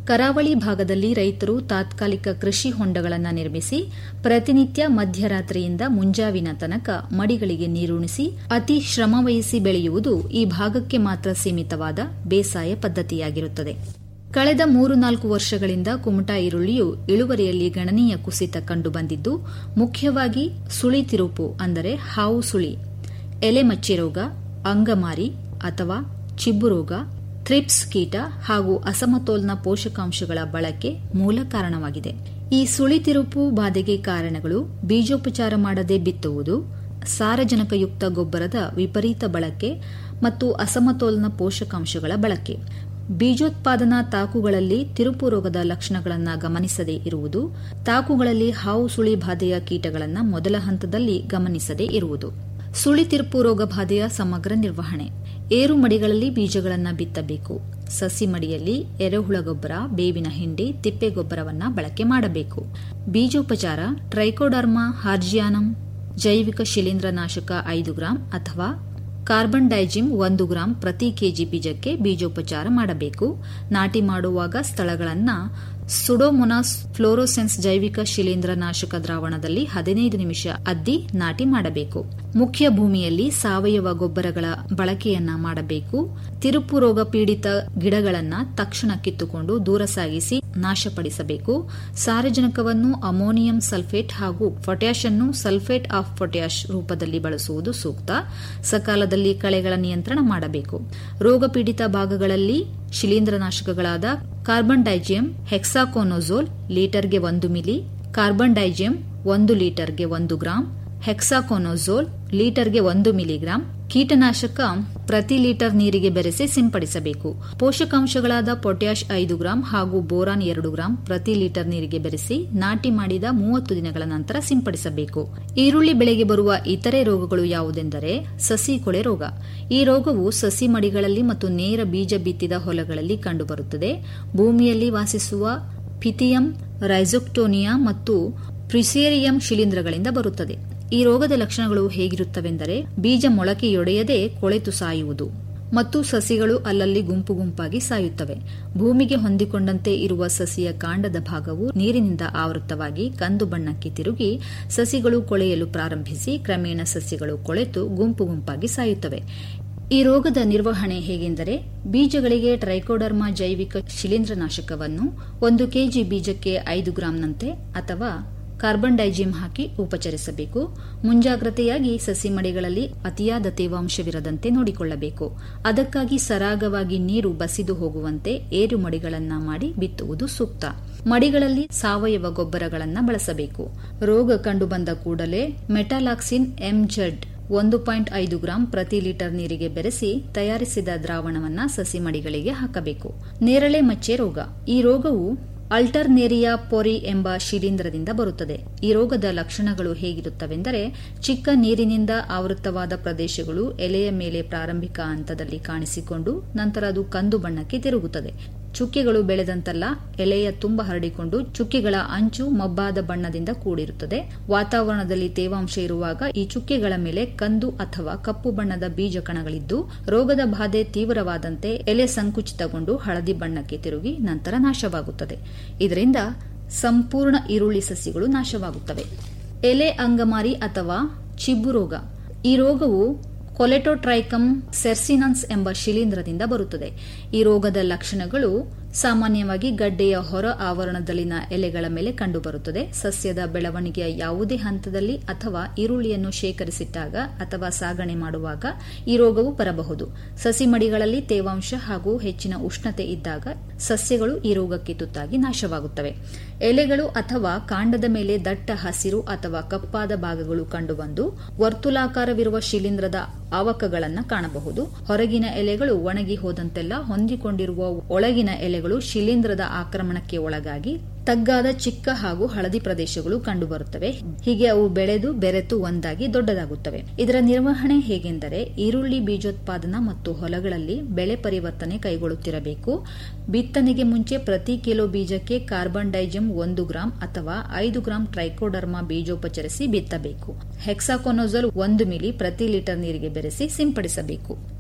ಕರಾವಳಿ ಭಾಗದಲ್ಲಿ ರೈತರು ತಾತ್ಕಾಲಿಕ ಕೃಷಿ ಹೊಂಡಗಳನ್ನು ನಿರ್ಮಿಸಿ ಪ್ರತಿನಿತ್ಯ ಮಧ್ಯರಾತ್ರಿಯಿಂದ ಮುಂಜಾವಿನ ತನಕ ಮಡಿಗಳಿಗೆ ನೀರುಣಿಸಿ ಅತಿ ಶ್ರಮವಹಿಸಿ ಬೆಳೆಯುವುದು ಈ ಭಾಗಕ್ಕೆ ಮಾತ್ರ ಸೀಮಿತವಾದ ಬೇಸಾಯ ಪದ್ಧತಿಯಾಗಿರುತ್ತದೆ ಕಳೆದ ಮೂರು ನಾಲ್ಕು ವರ್ಷಗಳಿಂದ ಕುಮಟಾ ಈರುಳ್ಳಿಯು ಇಳುವರಿಯಲ್ಲಿ ಗಣನೀಯ ಕುಸಿತ ಕಂಡುಬಂದಿದ್ದು ಮುಖ್ಯವಾಗಿ ಸುಳಿ ತಿರುಪು ಅಂದರೆ ಹಾವು ಸುಳಿ ಎಲೆ ಮಚ್ಚಿ ರೋಗ ಅಂಗಮಾರಿ ಅಥವಾ ಚಿಬ್ಬು ರೋಗ ಥ್ರಿಪ್ಸ್ ಕೀಟ ಹಾಗೂ ಅಸಮತೋಲನ ಪೋಷಕಾಂಶಗಳ ಬಳಕೆ ಮೂಲ ಕಾರಣವಾಗಿದೆ ಈ ಸುಳಿತಿರುಪು ಬಾಧೆಗೆ ಕಾರಣಗಳು ಬೀಜೋಪಚಾರ ಮಾಡದೆ ಬಿತ್ತುವುದು ಸಾರಜನಕಯುಕ್ತ ಗೊಬ್ಬರದ ವಿಪರೀತ ಬಳಕೆ ಮತ್ತು ಅಸಮತೋಲನ ಪೋಷಕಾಂಶಗಳ ಬಳಕೆ ಬೀಜೋತ್ಪಾದನಾ ತಾಕುಗಳಲ್ಲಿ ತಿರುಪು ರೋಗದ ಲಕ್ಷಣಗಳನ್ನು ಗಮನಿಸದೇ ಇರುವುದು ತಾಕುಗಳಲ್ಲಿ ಹಾವು ಸುಳಿ ಬಾಧೆಯ ಕೀಟಗಳನ್ನು ಮೊದಲ ಹಂತದಲ್ಲಿ ಗಮನಿಸದೇ ಇರುವುದು ಸುಳಿ ತಿರುಪು ರೋಗ ಬಾಧೆಯ ಸಮಗ್ರ ನಿರ್ವಹಣೆ ಏರು ಮಡಿಗಳಲ್ಲಿ ಬೀಜಗಳನ್ನು ಬಿತ್ತಬೇಕು ಸಸಿ ಮಡಿಯಲ್ಲಿ ಎರೆಹುಳ ಗೊಬ್ಬರ ಬೇವಿನ ಹಿಂಡಿ ತಿಪ್ಪೆ ಗೊಬ್ಬರವನ್ನು ಬಳಕೆ ಮಾಡಬೇಕು ಬೀಜೋಪಚಾರ ಟ್ರೈಕೋಡರ್ಮಾ ಹಾರ್ಜಿಯಾನಂ ಜೈವಿಕ ಶಿಲೀಂಧ್ರನಾಶಕ ಐದು ಗ್ರಾಂ ಅಥವಾ ಕಾರ್ಬನ್ ಡೈಜಿಮ್ ಒಂದು ಗ್ರಾಂ ಪ್ರತಿ ಕೆಜಿ ಬೀಜಕ್ಕೆ ಬೀಜೋಪಚಾರ ಮಾಡಬೇಕು ನಾಟಿ ಮಾಡುವಾಗ ಸ್ಥಳಗಳನ್ನು ಸುಡೋಮೊನಾಸ್ ಫ್ಲೋರೋಸೆನ್ಸ್ ಜೈವಿಕ ಶಿಲೀಂಧ್ರನಾಶಕ ದ್ರಾವಣದಲ್ಲಿ ಹದಿನೈದು ನಿಮಿಷ ಅದ್ದಿ ನಾಟಿ ಮಾಡಬೇಕು ಮುಖ್ಯ ಭೂಮಿಯಲ್ಲಿ ಸಾವಯವ ಗೊಬ್ಬರಗಳ ಬಳಕೆಯನ್ನ ಮಾಡಬೇಕು ತಿರುಪು ರೋಗ ಪೀಡಿತ ಗಿಡಗಳನ್ನು ತಕ್ಷಣ ಕಿತ್ತುಕೊಂಡು ದೂರ ಸಾಗಿಸಿ ನಾಶಪಡಿಸಬೇಕು ಸಾರಜನಕವನ್ನು ಅಮೋನಿಯಂ ಸಲ್ಫೇಟ್ ಹಾಗೂ ಪೊಟ್ಯಾಷ್ ಅನ್ನು ಸಲ್ಫೇಟ್ ಆಫ್ ಪೊಟ್ಯಾಷ್ ರೂಪದಲ್ಲಿ ಬಳಸುವುದು ಸೂಕ್ತ ಸಕಾಲದಲ್ಲಿ ಕಳೆಗಳ ನಿಯಂತ್ರಣ ಮಾಡಬೇಕು ರೋಗ ಪೀಡಿತ ಭಾಗಗಳಲ್ಲಿ ಶಿಲೀಂಧ್ರನಾಶಕಗಳಾದ ಕಾರ್ಬನ್ ಡೈಜಿಯಂ ಹೆಕ್ಸಾಕೋನೋಜೋಲ್ ಲೀಟರ್ಗೆ ಒಂದು ಮಿಲಿ ಕಾರ್ಬನ್ ಡೈಜಿಯಂ ಒಂದು ಲೀಟರ್ಗೆ ಒಂದು ಗ್ರಾಂ ಹೆಕ್ಸಾಕೋನೋಜೋಲ್ ಲೀಟರ್ಗೆ ಒಂದು ಮಿಲಿಗ್ರಾಂ ಕೀಟನಾಶಕ ಪ್ರತಿ ಲೀಟರ್ ನೀರಿಗೆ ಬೆರೆಸಿ ಸಿಂಪಡಿಸಬೇಕು ಪೋಷಕಾಂಶಗಳಾದ ಪೊಟ್ಯಾಷ್ ಐದು ಗ್ರಾಂ ಹಾಗೂ ಬೋರಾನ್ ಎರಡು ಗ್ರಾಂ ಪ್ರತಿ ಲೀಟರ್ ನೀರಿಗೆ ಬೆರೆಸಿ ನಾಟಿ ಮಾಡಿದ ಮೂವತ್ತು ದಿನಗಳ ನಂತರ ಸಿಂಪಡಿಸಬೇಕು ಈರುಳ್ಳಿ ಬೆಳೆಗೆ ಬರುವ ಇತರೆ ರೋಗಗಳು ಯಾವುದೆಂದರೆ ಸಸಿ ಕೊಳೆ ರೋಗ ಈ ರೋಗವು ಸಸಿ ಮಡಿಗಳಲ್ಲಿ ಮತ್ತು ನೇರ ಬೀಜ ಬಿತ್ತಿದ ಹೊಲಗಳಲ್ಲಿ ಕಂಡುಬರುತ್ತದೆ ಭೂಮಿಯಲ್ಲಿ ವಾಸಿಸುವ ಪಿಥಿಯಂ ರೈಸೊಕ್ಟೋನಿಯಾ ಮತ್ತು ಪ್ರಿಸೇರಿಯಂ ಶಿಲೀಂಧ್ರಗಳಿಂದ ಬರುತ್ತದೆ ಈ ರೋಗದ ಲಕ್ಷಣಗಳು ಹೇಗಿರುತ್ತವೆಂದರೆ ಬೀಜ ಮೊಳಕೆಯೊಡೆಯದೆ ಕೊಳೆತು ಸಾಯುವುದು ಮತ್ತು ಸಸಿಗಳು ಅಲ್ಲಲ್ಲಿ ಗುಂಪು ಗುಂಪಾಗಿ ಸಾಯುತ್ತವೆ ಭೂಮಿಗೆ ಹೊಂದಿಕೊಂಡಂತೆ ಇರುವ ಸಸಿಯ ಕಾಂಡದ ಭಾಗವು ನೀರಿನಿಂದ ಆವೃತವಾಗಿ ಕಂದು ಬಣ್ಣಕ್ಕೆ ತಿರುಗಿ ಸಸಿಗಳು ಕೊಳೆಯಲು ಪ್ರಾರಂಭಿಸಿ ಕ್ರಮೇಣ ಸಸಿಗಳು ಕೊಳೆತು ಗುಂಪು ಗುಂಪಾಗಿ ಸಾಯುತ್ತವೆ ಈ ರೋಗದ ನಿರ್ವಹಣೆ ಹೇಗೆಂದರೆ ಬೀಜಗಳಿಗೆ ಟ್ರೈಕೋಡರ್ಮಾ ಜೈವಿಕ ಶಿಲೀಂಧ್ರನಾಶಕವನ್ನು ಒಂದು ಕೆಜಿ ಬೀಜಕ್ಕೆ ಐದು ಗ್ರಾಂನಂತೆ ಅಥವಾ ಕಾರ್ಬನ್ ಡೈಜಿಮ್ ಹಾಕಿ ಉಪಚರಿಸಬೇಕು ಮುಂಜಾಗ್ರತೆಯಾಗಿ ಸಸಿ ಮಡಿಗಳಲ್ಲಿ ಅತಿಯಾದ ತೇವಾಂಶವಿರದಂತೆ ನೋಡಿಕೊಳ್ಳಬೇಕು ಅದಕ್ಕಾಗಿ ಸರಾಗವಾಗಿ ನೀರು ಬಸಿದು ಹೋಗುವಂತೆ ಏರು ಮಡಿಗಳನ್ನ ಮಾಡಿ ಬಿತ್ತುವುದು ಸೂಕ್ತ ಮಡಿಗಳಲ್ಲಿ ಸಾವಯವ ಗೊಬ್ಬರಗಳನ್ನು ಬಳಸಬೇಕು ರೋಗ ಕಂಡುಬಂದ ಕೂಡಲೇ ಮೆಟಾಲಾಕ್ಸಿನ್ ಎಂಜೆಡ್ ಒಂದು ಪಾಯಿಂಟ್ ಐದು ಗ್ರಾಂ ಪ್ರತಿ ಲೀಟರ್ ನೀರಿಗೆ ಬೆರೆಸಿ ತಯಾರಿಸಿದ ದ್ರಾವಣವನ್ನ ಸಸಿ ಮಡಿಗಳಿಗೆ ಹಾಕಬೇಕು ನೇರಳೆ ಮಚ್ಚೆ ರೋಗ ಈ ರೋಗವು ಅಲ್ಟರ್ನೇರಿಯಾ ಪೊರಿ ಎಂಬ ಶಿಲೀಂಧ್ರದಿಂದ ಬರುತ್ತದೆ ಈ ರೋಗದ ಲಕ್ಷಣಗಳು ಹೇಗಿರುತ್ತವೆಂದರೆ ಚಿಕ್ಕ ನೀರಿನಿಂದ ಆವೃತವಾದ ಪ್ರದೇಶಗಳು ಎಲೆಯ ಮೇಲೆ ಪ್ರಾರಂಭಿಕ ಹಂತದಲ್ಲಿ ಕಾಣಿಸಿಕೊಂಡು ನಂತರ ಅದು ಕಂದು ಬಣ್ಣಕ್ಕೆ ತಿರುಗುತ್ತದೆ ಚುಕ್ಕೆಗಳು ಬೆಳೆದಂತಲ್ಲ ಎಲೆಯ ತುಂಬ ಹರಡಿಕೊಂಡು ಚುಕ್ಕೆಗಳ ಅಂಚು ಮಬ್ಬಾದ ಬಣ್ಣದಿಂದ ಕೂಡಿರುತ್ತದೆ ವಾತಾವರಣದಲ್ಲಿ ತೇವಾಂಶ ಇರುವಾಗ ಈ ಚುಕ್ಕೆಗಳ ಮೇಲೆ ಕಂದು ಅಥವಾ ಕಪ್ಪು ಬಣ್ಣದ ಬೀಜ ಕಣಗಳಿದ್ದು ರೋಗದ ಬಾಧೆ ತೀವ್ರವಾದಂತೆ ಎಲೆ ಸಂಕುಚಿತಗೊಂಡು ಹಳದಿ ಬಣ್ಣಕ್ಕೆ ತಿರುಗಿ ನಂತರ ನಾಶವಾಗುತ್ತದೆ ಇದರಿಂದ ಸಂಪೂರ್ಣ ಈರುಳ್ಳಿ ಸಸಿಗಳು ನಾಶವಾಗುತ್ತವೆ ಎಲೆ ಅಂಗಮಾರಿ ಅಥವಾ ಚಿಬ್ಬು ರೋಗ ಈ ರೋಗವು ಕೊಲೆಟೋಟ್ರೈಕಮ್ ಸೆರ್ಸಿನನ್ಸ್ ಎಂಬ ಶಿಲೀಂಧ್ರದಿಂದ ಬರುತ್ತದೆ ಈ ರೋಗದ ಲಕ್ಷಣಗಳು ಸಾಮಾನ್ಯವಾಗಿ ಗಡ್ಡೆಯ ಹೊರ ಆವರಣದಲ್ಲಿನ ಎಲೆಗಳ ಮೇಲೆ ಕಂಡುಬರುತ್ತದೆ ಸಸ್ಯದ ಬೆಳವಣಿಗೆಯ ಯಾವುದೇ ಹಂತದಲ್ಲಿ ಅಥವಾ ಈರುಳ್ಳಿಯನ್ನು ಶೇಖರಿಸಿಟ್ಟಾಗ ಅಥವಾ ಸಾಗಣೆ ಮಾಡುವಾಗ ಈ ರೋಗವು ಬರಬಹುದು ಸಸಿ ಮಡಿಗಳಲ್ಲಿ ತೇವಾಂಶ ಹಾಗೂ ಹೆಚ್ಚಿನ ಉಷ್ಣತೆ ಇದ್ದಾಗ ಸಸ್ಯಗಳು ಈ ರೋಗಕ್ಕೆ ತುತ್ತಾಗಿ ನಾಶವಾಗುತ್ತವೆ ಎಲೆಗಳು ಅಥವಾ ಕಾಂಡದ ಮೇಲೆ ದಟ್ಟ ಹಸಿರು ಅಥವಾ ಕಪ್ಪಾದ ಭಾಗಗಳು ಕಂಡುಬಂದು ವರ್ತುಲಾಕಾರವಿರುವ ಶಿಲೀಂಧ್ರದ ಆವಕಗಳನ್ನು ಕಾಣಬಹುದು ಹೊರಗಿನ ಎಲೆಗಳು ಒಣಗಿ ಹೋದಂತೆಲ್ಲ ಹೊಂದಿಕೊಂಡಿರುವ ಒಳಗಿನ ಎಲೆಗಳು ಶಿಲೀಂಧ್ರದ ಆಕ್ರಮಣಕ್ಕೆ ಒಳಗಾಗಿ ತಗ್ಗಾದ ಚಿಕ್ಕ ಹಾಗೂ ಹಳದಿ ಪ್ರದೇಶಗಳು ಕಂಡುಬರುತ್ತವೆ ಹೀಗೆ ಅವು ಬೆಳೆದು ಬೆರೆತು ಒಂದಾಗಿ ದೊಡ್ಡದಾಗುತ್ತವೆ ಇದರ ನಿರ್ವಹಣೆ ಹೇಗೆಂದರೆ ಈರುಳ್ಳಿ ಬೀಜೋತ್ಪಾದನಾ ಮತ್ತು ಹೊಲಗಳಲ್ಲಿ ಬೆಳೆ ಪರಿವರ್ತನೆ ಕೈಗೊಳ್ಳುತ್ತಿರಬೇಕು ಬಿತ್ತನೆಗೆ ಮುಂಚೆ ಪ್ರತಿ ಕಿಲೋ ಬೀಜಕ್ಕೆ ಕಾರ್ಬನ್ ಡೈಜಮ್ ಒಂದು ಗ್ರಾಂ ಅಥವಾ ಐದು ಗ್ರಾಂ ಟ್ರೈಕೋಡರ್ಮಾ ಬೀಜೋಪಚರಿಸಿ ಬಿತ್ತಬೇಕು ಹೆಕ್ಸಾಕೊನೋಜಲ್ ಒಂದು ಮಿಲಿ ಪ್ರತಿ ಲೀಟರ್ ನೀರಿಗೆ ಬೆರೆಸಿ ಸಿಂಪಡಿಸಬೇಕು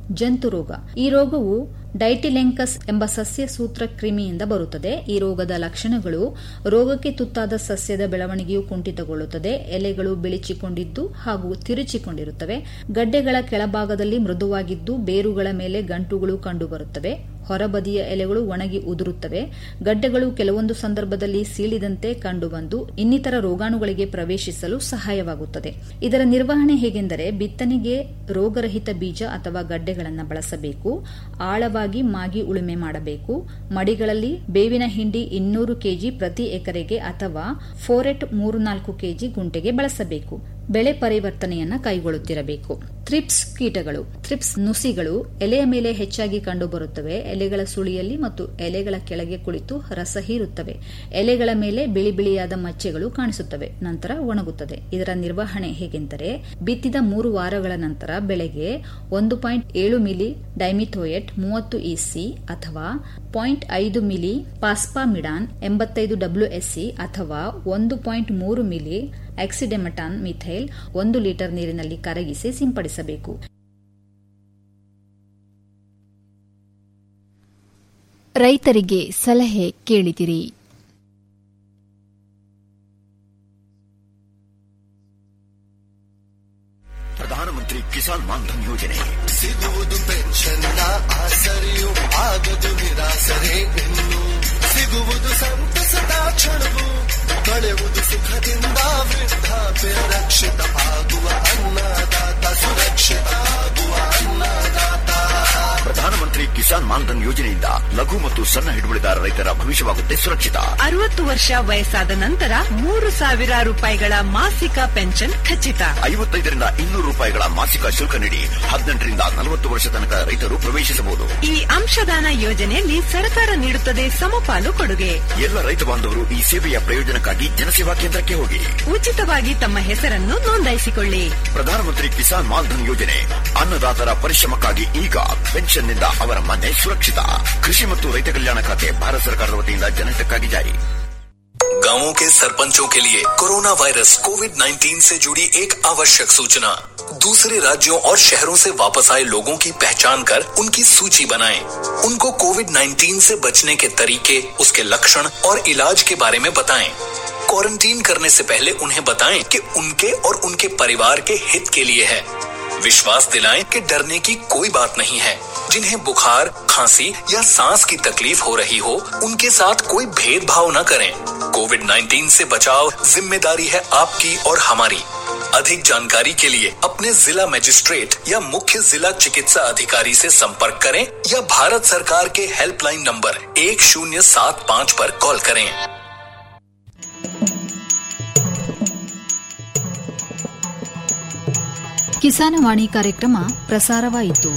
ಜಂತು ರೋಗ ಈ ರೋಗವು ಡೈಟಿಲೆಂಕಸ್ ಎಂಬ ಸಸ್ಯ ಸೂತ್ರ ಕ್ರಿಮಿಯಿಂದ ಬರುತ್ತದೆ ಈ ರೋಗದ ಲಕ್ಷಣಗಳು ರೋಗಕ್ಕೆ ತುತ್ತಾದ ಸಸ್ಯದ ಬೆಳವಣಿಗೆಯು ಕುಂಠಿತಗೊಳ್ಳುತ್ತದೆ ಎಲೆಗಳು ಬೆಳಿಚಿಕೊಂಡಿದ್ದು ಹಾಗೂ ತಿರುಚಿಕೊಂಡಿರುತ್ತವೆ ಗಡ್ಡೆಗಳ ಕೆಳಭಾಗದಲ್ಲಿ ಮೃದುವಾಗಿದ್ದು ಬೇರುಗಳ ಮೇಲೆ ಗಂಟುಗಳು ಕಂಡುಬರುತ್ತವೆ ಹೊರಬದಿಯ ಎಲೆಗಳು ಒಣಗಿ ಉದುರುತ್ತವೆ ಗಡ್ಡೆಗಳು ಕೆಲವೊಂದು ಸಂದರ್ಭದಲ್ಲಿ ಸೀಳಿದಂತೆ ಕಂಡುಬಂದು ಇನ್ನಿತರ ರೋಗಾಣುಗಳಿಗೆ ಪ್ರವೇಶಿಸಲು ಸಹಾಯವಾಗುತ್ತದೆ ಇದರ ನಿರ್ವಹಣೆ ಹೇಗೆಂದರೆ ಬಿತ್ತನೆಗೆ ರೋಗರಹಿತ ಬೀಜ ಅಥವಾ ಗಡ್ಡೆಗಳನ್ನು ಬಳಸಬೇಕು ಆಳವಾಗಿ ಮಾಗಿ ಉಳುಮೆ ಮಾಡಬೇಕು ಮಡಿಗಳಲ್ಲಿ ಬೇವಿನ ಹಿಂಡಿ ಇನ್ನೂರು ಕೆಜಿ ಪ್ರತಿ ಎಕರೆಗೆ ಅಥವಾ ಫೋರೆಟ್ ಮೂರು ನಾಲ್ಕು ಕೆಜಿ ಗುಂಟೆಗೆ ಬಳಸಬೇಕು ಬೆಳೆ ಪರಿವರ್ತನೆಯನ್ನ ಕೈಗೊಳ್ಳುತ್ತಿರಬೇಕು ಥ್ರಿಪ್ಸ್ ಕೀಟಗಳು ಥ್ರಿಪ್ಸ್ ನುಸಿಗಳು ಎಲೆಯ ಮೇಲೆ ಹೆಚ್ಚಾಗಿ ಕಂಡುಬರುತ್ತವೆ ಎಲೆಗಳ ಸುಳಿಯಲ್ಲಿ ಮತ್ತು ಎಲೆಗಳ ಕೆಳಗೆ ಕುಳಿತು ರಸ ಹೀರುತ್ತವೆ ಎಲೆಗಳ ಮೇಲೆ ಬಿಳಿ ಬಿಳಿಯಾದ ಮಚ್ಚೆಗಳು ಕಾಣಿಸುತ್ತವೆ ನಂತರ ಒಣಗುತ್ತದೆ ಇದರ ನಿರ್ವಹಣೆ ಹೇಗೆಂದರೆ ಬಿತ್ತಿದ ಮೂರು ವಾರಗಳ ನಂತರ ಬೆಳೆಗೆ ಒಂದು ಪಾಯಿಂಟ್ ಏಳು ಮಿಲಿ ಡೈಮಿಥೋಯೆಟ್ ಮೂವತ್ತು ಇಸಿ ಅಥವಾ ಪಾಯಿಂಟ್ ಐದು ಮಿಲಿ ಪಾಸ್ಪಾಮಿಡಾನ್ ಎಂಬತ್ತೈದು ಡಬ್ಲ್ಯೂಎಸ್ಸಿ ಅಥವಾ ಒಂದು ಪಾಯಿಂಟ್ ಮೂರು ಮಿಲಿ ಆಕ್ಸಿಡೆಮಟಾನ್ ಮಿಥೈಲ್ ಒಂದು ಲೀಟರ್ ನೀರಿನಲ್ಲಿ ಕರಗಿಸಿ ಸಿಂಪಡಿಸಬೇಕು ರೈತರಿಗೆ ಸಲಹೆ ಕೇಳಿದಿರಿ ಪ್ರಧಾನಮಂತ್ರಿ ಕಿಸಾನ್ ಮಾನ್ಧನ್ ಯೋಜನೆ ಸಿಗುವುದು ಪೆನ್ಷನ್ನ ಆಸರೆಯು ಆಗದು ನಿರಾಸರೆ ಇನ್ನು ಸಿಗುವುದು ಸಂತಸದ ಕ್ಷಣವು ಕಳೆಯುವುದು ಸುಖದಿಂದ ವೃದ್ಧಾಪ್ಯ ರಕ್ಷಿತ ಆಗುವ ಅನ್ನದಾತ ಸುರಕ್ಷಿತ ಆಗುವ ಅನ್ನದಾತ ಪ್ರಧಾನಮಂತ್ರಿ ಕಿಸಾನ್ ಮಾನ್ಧನ್ ಯೋಜನೆಯಿಂದ ಲಘು ಮತ್ತು ಸಣ್ಣ ಹಿಡುವಳಿದಾರ ರೈತರ ಭವಿಷ್ಯವಾಗುತ್ತೆ ಸುರಕ್ಷಿತ ಅರವತ್ತು ವರ್ಷ ವಯಸ್ಸಾದ ನಂತರ ಮೂರು ಸಾವಿರ ರೂಪಾಯಿಗಳ ಮಾಸಿಕ ಪೆನ್ಷನ್ ಖಚಿತ ಐವತ್ತೈದರಿಂದ ಇನ್ನೂರು ರೂಪಾಯಿಗಳ ಮಾಸಿಕ ಶುಲ್ಕ ನೀಡಿ ಹದಿನೆಂಟರಿಂದ ನಲವತ್ತು ವರ್ಷ ತನಕ ರೈತರು ಪ್ರವೇಶಿಸಬಹುದು ಈ ಅಂಶದಾನ ಯೋಜನೆಯಲ್ಲಿ ಸರ್ಕಾರ ನೀಡುತ್ತದೆ ಸಮಪಾಲು ಕೊಡುಗೆ ಎಲ್ಲ ರೈತ ಬಾಂಧವರು ಈ ಸೇವೆಯ ಪ್ರಯೋಜನಕ್ಕಾಗಿ ಜನಸೇವಾ ಕೇಂದ್ರಕ್ಕೆ ಹೋಗಿ ಉಚಿತವಾಗಿ ತಮ್ಮ ಹೆಸರನ್ನು ನೋಂದಾಯಿಸಿಕೊಳ್ಳಿ ಪ್ರಧಾನಮಂತ್ರಿ ಕಿಸಾನ್ ಮಾನ್ಧನ್ ಯೋಜನೆ ಅನ್ನದಾತರ ಪರಿಶ್ರಮಕ್ಕಾಗಿ ಈಗ ಪೆನ್ಷನ್ನಿಂದ ಅವರ ಮನೆ ಸುರಕ್ಷಿತ ಕೃಷಿ ಮತ್ತು ರೈತ ಕಲ್ಯಾಣ ಖಾತೆ ಭಾರತ ಸರ್ಕಾರದ ವತಿಯಿಂದ ಜನಹಿತಕ್ಕಾಗಿ ಜಾರಿ गांवों के सरपंचों के लिए कोरोना वायरस कोविड 19 से जुड़ी एक आवश्यक सूचना दूसरे राज्यों और शहरों से वापस आए लोगों की पहचान कर उनकी सूची बनाएं। उनको कोविड 19 से बचने के तरीके उसके लक्षण और इलाज के बारे में बताएं। क्वारंटीन करने से पहले उन्हें बताएं कि उनके और उनके परिवार के हित के लिए है विश्वास दिलाएं कि डरने की कोई बात नहीं है जिन्हें बुखार खांसी या सांस की तकलीफ हो रही हो उनके साथ कोई भेदभाव न करें कोविड 19 से बचाव जिम्मेदारी है आपकी और हमारी अधिक जानकारी के लिए अपने जिला मजिस्ट्रेट या मुख्य जिला चिकित्सा अधिकारी से संपर्क करें या भारत सरकार के हेल्पलाइन नंबर एक शून्य सात पाँच पर कॉल करें ಕಿಸಾನವಾಣಿ ಕಾರ್ಯಕ್ರಮ ಪ್ರಸಾರವಾಯಿತು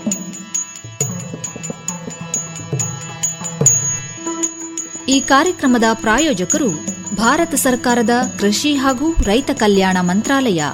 ಈ ಕಾರ್ಯಕ್ರಮದ ಪ್ರಾಯೋಜಕರು ಭಾರತ ಸರ್ಕಾರದ ಕೃಷಿ ಹಾಗೂ ರೈತ ಕಲ್ಯಾಣ ಮಂತ್ರಾಲಯ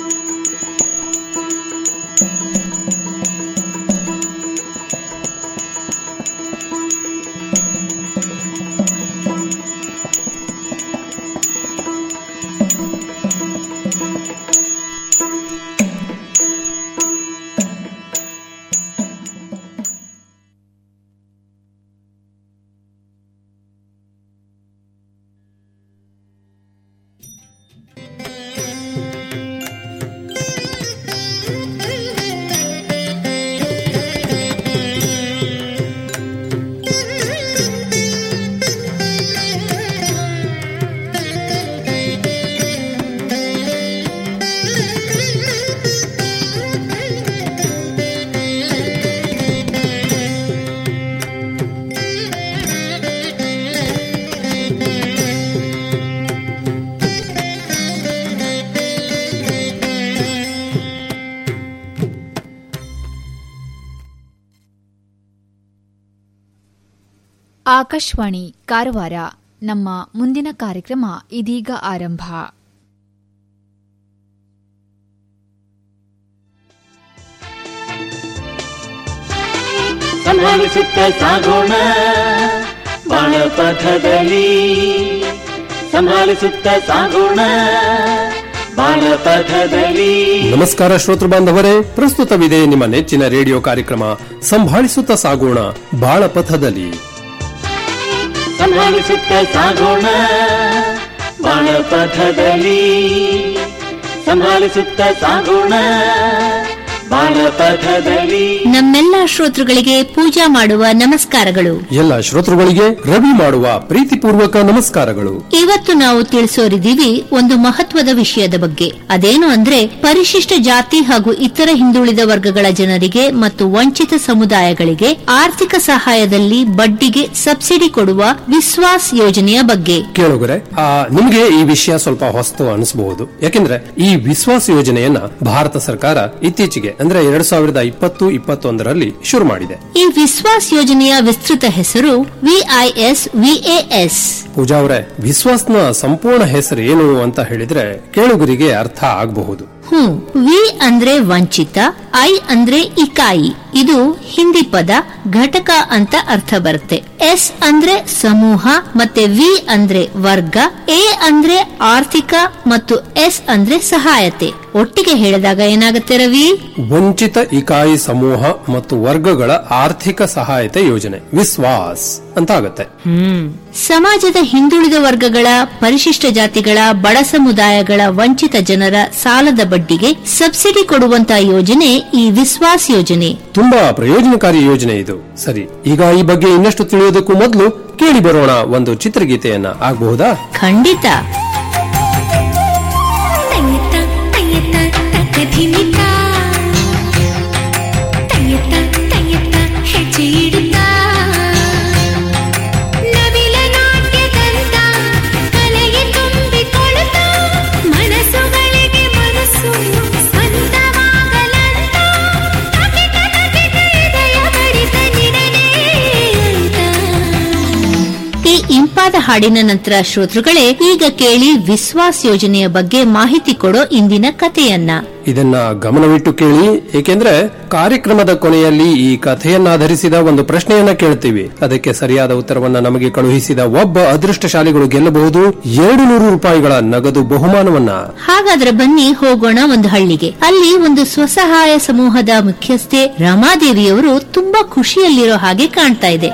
ಆಕಾಶವಾಣಿ ಕಾರವಾರ ನಮ್ಮ ಮುಂದಿನ ಕಾರ್ಯಕ್ರಮ ಇದೀಗ ಆರಂಭ ಸಂಭವಿಸುತ್ತ ಸಾಗೋಣ ಬಾಳಪಥದಲ್ಲಿ ಸಂಭಾಲಿಸುತ್ತ ಸಾಗೋಣ ಬಾಳಪಥದಲ್ಲಿ ನಮಸ್ಕಾರ ಶ್ರೋತೃ ಬಾಂಧವರೇ ಪ್ರಸ್ತುತವಿದೆ ನಿಮ್ಮ ನೆಚ್ಚಿನ ರೇಡಿಯೋ ಕಾರ್ಯಕ್ರಮ ಸಂಭಾಳಿಸುತ್ತಾ ಸಾಗೋಣ ಬಾಳಪಥದಲ್ಲಿ ಸಂಭಾಳಿಸುತ್ತ ಸಾಗೋಣ ಬಾಳಪಥದಲ್ಲಿ ಸಂಭಾಳಿಸುತ್ತ ಸಾಗೋಣ ಬಾಳಪಥದಲ್ಲಿ ನಮ್ಮೆಲ್ಲ ಶ್ರೋತೃಗಳಿಗೆ ಪೂಜಾ ಮಾಡುವ ನಮಸ್ಕಾರಗಳು ಎಲ್ಲ ಶ್ರೋತೃಗಳಿಗೆ ರವಿ ಮಾಡುವ ಪ್ರೀತಿಪೂರ್ವಕ ನಮಸ್ಕಾರಗಳು ಇವತ್ತು ನಾವು ತಿಳಿಸೋರಿದ್ದೀವಿ ಒಂದು ಮಹತ್ವದ ವಿಷಯದ ಬಗ್ಗೆ ಅದೇನು ಅಂದ್ರೆ ಪರಿಶಿಷ್ಟ ಜಾತಿ ಹಾಗೂ ಇತರ ಹಿಂದುಳಿದ ವರ್ಗಗಳ ಜನರಿಗೆ ಮತ್ತು ವಂಚಿತ ಸಮುದಾಯಗಳಿಗೆ ಆರ್ಥಿಕ ಸಹಾಯದಲ್ಲಿ ಬಡ್ಡಿಗೆ ಸಬ್ಸಿಡಿ ಕೊಡುವ ವಿಶ್ವಾಸ್ ಯೋಜನೆಯ ಬಗ್ಗೆ ಕೇಳುಗರೆ ಆ, ನಿಮಗೆ ಈ ವಿಷಯ ಸ್ವಲ್ಪ ಹೊಸ್ತು ಅನಿಸಬಹುದು ಯಾಕೆಂದ್ರೆ ಈ ವಿಶ್ವಾಸ ಯೋಜನೆಯನ್ನ ಭಾರತ ಸರ್ಕಾರ ಇತ್ತೀಚೆಗೆ ಅಂದ್ರೆ ಎರಡ್ ಸಾವಿರದ ಇಪ್ಪತ್ತು ಇಪ್ಪತ್ತೊಂದರಲ್ಲಿ ಶುರು ಮಾಡಿದೆ ಈ ವಿಶ್ವಾಸ್ ಯೋಜನೆಯ ವಿಸ್ತೃತ ಹೆಸರು ವಿಐಎಸ್ ವಿಎಎಸ್ ಪೂಜಾ ಅವರೇ ವಿಶ್ವಾಸ್ನ ಸಂಪೂರ್ಣ ಹೆಸರು ಏನು ಅಂತ ಹೇಳಿದ್ರೆ ಕೇಳುಗರಿಗೆ ಅರ್ಥ ಆಗಬಹುದು ಹ್ಮ್ ವಿ ಅಂದ್ರೆ ವಂಚಿತ ಐ ಅಂದ್ರೆ ಇಕಾಯಿ ಇದು ಹಿಂದಿ ಪದ ಘಟಕ ಅಂತ ಅರ್ಥ ಬರುತ್ತೆ ಎಸ್ ಅಂದ್ರೆ ಸಮೂಹ ಮತ್ತೆ ವಿ ಅಂದ್ರೆ ವರ್ಗ ಎ ಅಂದ್ರೆ ಆರ್ಥಿಕ ಮತ್ತು ಎಸ್ ಅಂದ್ರೆ ಸಹಾಯತೆ ಒಟ್ಟಿಗೆ ಹೇಳಿದಾಗ ಏನಾಗುತ್ತೆ ರವಿ ವಂಚಿತ ಇಕಾಯಿ ಸಮೂಹ ಮತ್ತು ವರ್ಗಗಳ ಆರ್ಥಿಕ ಸಹಾಯತೆ ಯೋಜನೆ ವಿಶ್ವಾಸ್ ಅಂತ ಆಗುತ್ತೆ ಹ್ಮ್ ಸಮಾಜದ ಹಿಂದುಳಿದ ವರ್ಗಗಳ ಪರಿಶಿಷ್ಟ ಜಾತಿಗಳ ಬಡ ಸಮುದಾಯಗಳ ವಂಚಿತ ಜನರ ಸಾಲದ ಬಡ್ಡಿಗೆ ಸಬ್ಸಿಡಿ ಕೊಡುವಂತಹ ಯೋಜನೆ ಈ ವಿಶ್ವಾಸ್ ಯೋಜನೆ ತುಂಬಾ ಪ್ರಯೋಜನಕಾರಿ ಯೋಜನೆ ಇದು ಸರಿ ಈಗ ಈ ಬಗ್ಗೆ ಇನ್ನಷ್ಟು ತಿಳಿಯೋದಕ್ಕೂ ಮೊದಲು ಕೇಳಿ ಬರೋಣ ಒಂದು ಚಿತ್ರಗೀತೆಯನ್ನ ಆಗಬಹುದಾ ಖಂಡಿತ ಮನಸ್ಸುಗಳಿಗೆ ಮನಸ್ಸು ಸ್ವಂತವಾಗಲಂತ ತಕಿಟ ತಕಿಟ ಹೃದಯ ಬಡಿತ ನಿಡಲೇ ಅಂತ ಈ ಇಂಪಾದ ಹಾಡಿನ ನಂತರ ಶ್ರೋತೃಗಳೇ ಈಗ ಕೇಳಿ ವಿಶ್ವಾಸ್ ಯೋಜನೆಯ ಬಗ್ಗೆ ಮಾಹಿತಿ ಕೊಡೋ ಇಂದಿನ ಕಥೆಯನ್ನ ಇದನ್ನ ಗಮನವಿಟ್ಟು ಕೇಳಿ ಏಕೆಂದ್ರೆ ಕಾರ್ಯಕ್ರಮದ ಕೊನೆಯಲ್ಲಿ ಈ ಕಥೆಯನ್ನಾಧರಿಸಿದ ಒಂದು ಪ್ರಶ್ನೆಯನ್ನ ಕೇಳ್ತೀವಿ ಅದಕ್ಕೆ ಸರಿಯಾದ ಉತ್ತರವನ್ನ ನಮಗೆ ಕಳುಹಿಸಿದ ಒಬ್ಬ ಅದೃಷ್ಟಶಾಲಿಗಳು ಗೆಲ್ಲಬಹುದು ಎರಡು ನೂರು ರೂಪಾಯಿಗಳ ನಗದು ಬಹುಮಾನವನ್ನ ಹಾಗಾದ್ರೆ ಬನ್ನಿ ಹೋಗೋಣ ಒಂದು ಹಳ್ಳಿಗೆ ಅಲ್ಲಿ ಒಂದು ಸ್ವಸಹಾಯ ಸಮೂಹದ ಮುಖ್ಯಸ್ಥೆ ರಮಾದೇವಿಯವರು ತುಂಬಾ ಖುಷಿಯಲ್ಲಿರೋ ಹಾಗೆ ಕಾಣ್ತಾ ಇದೆ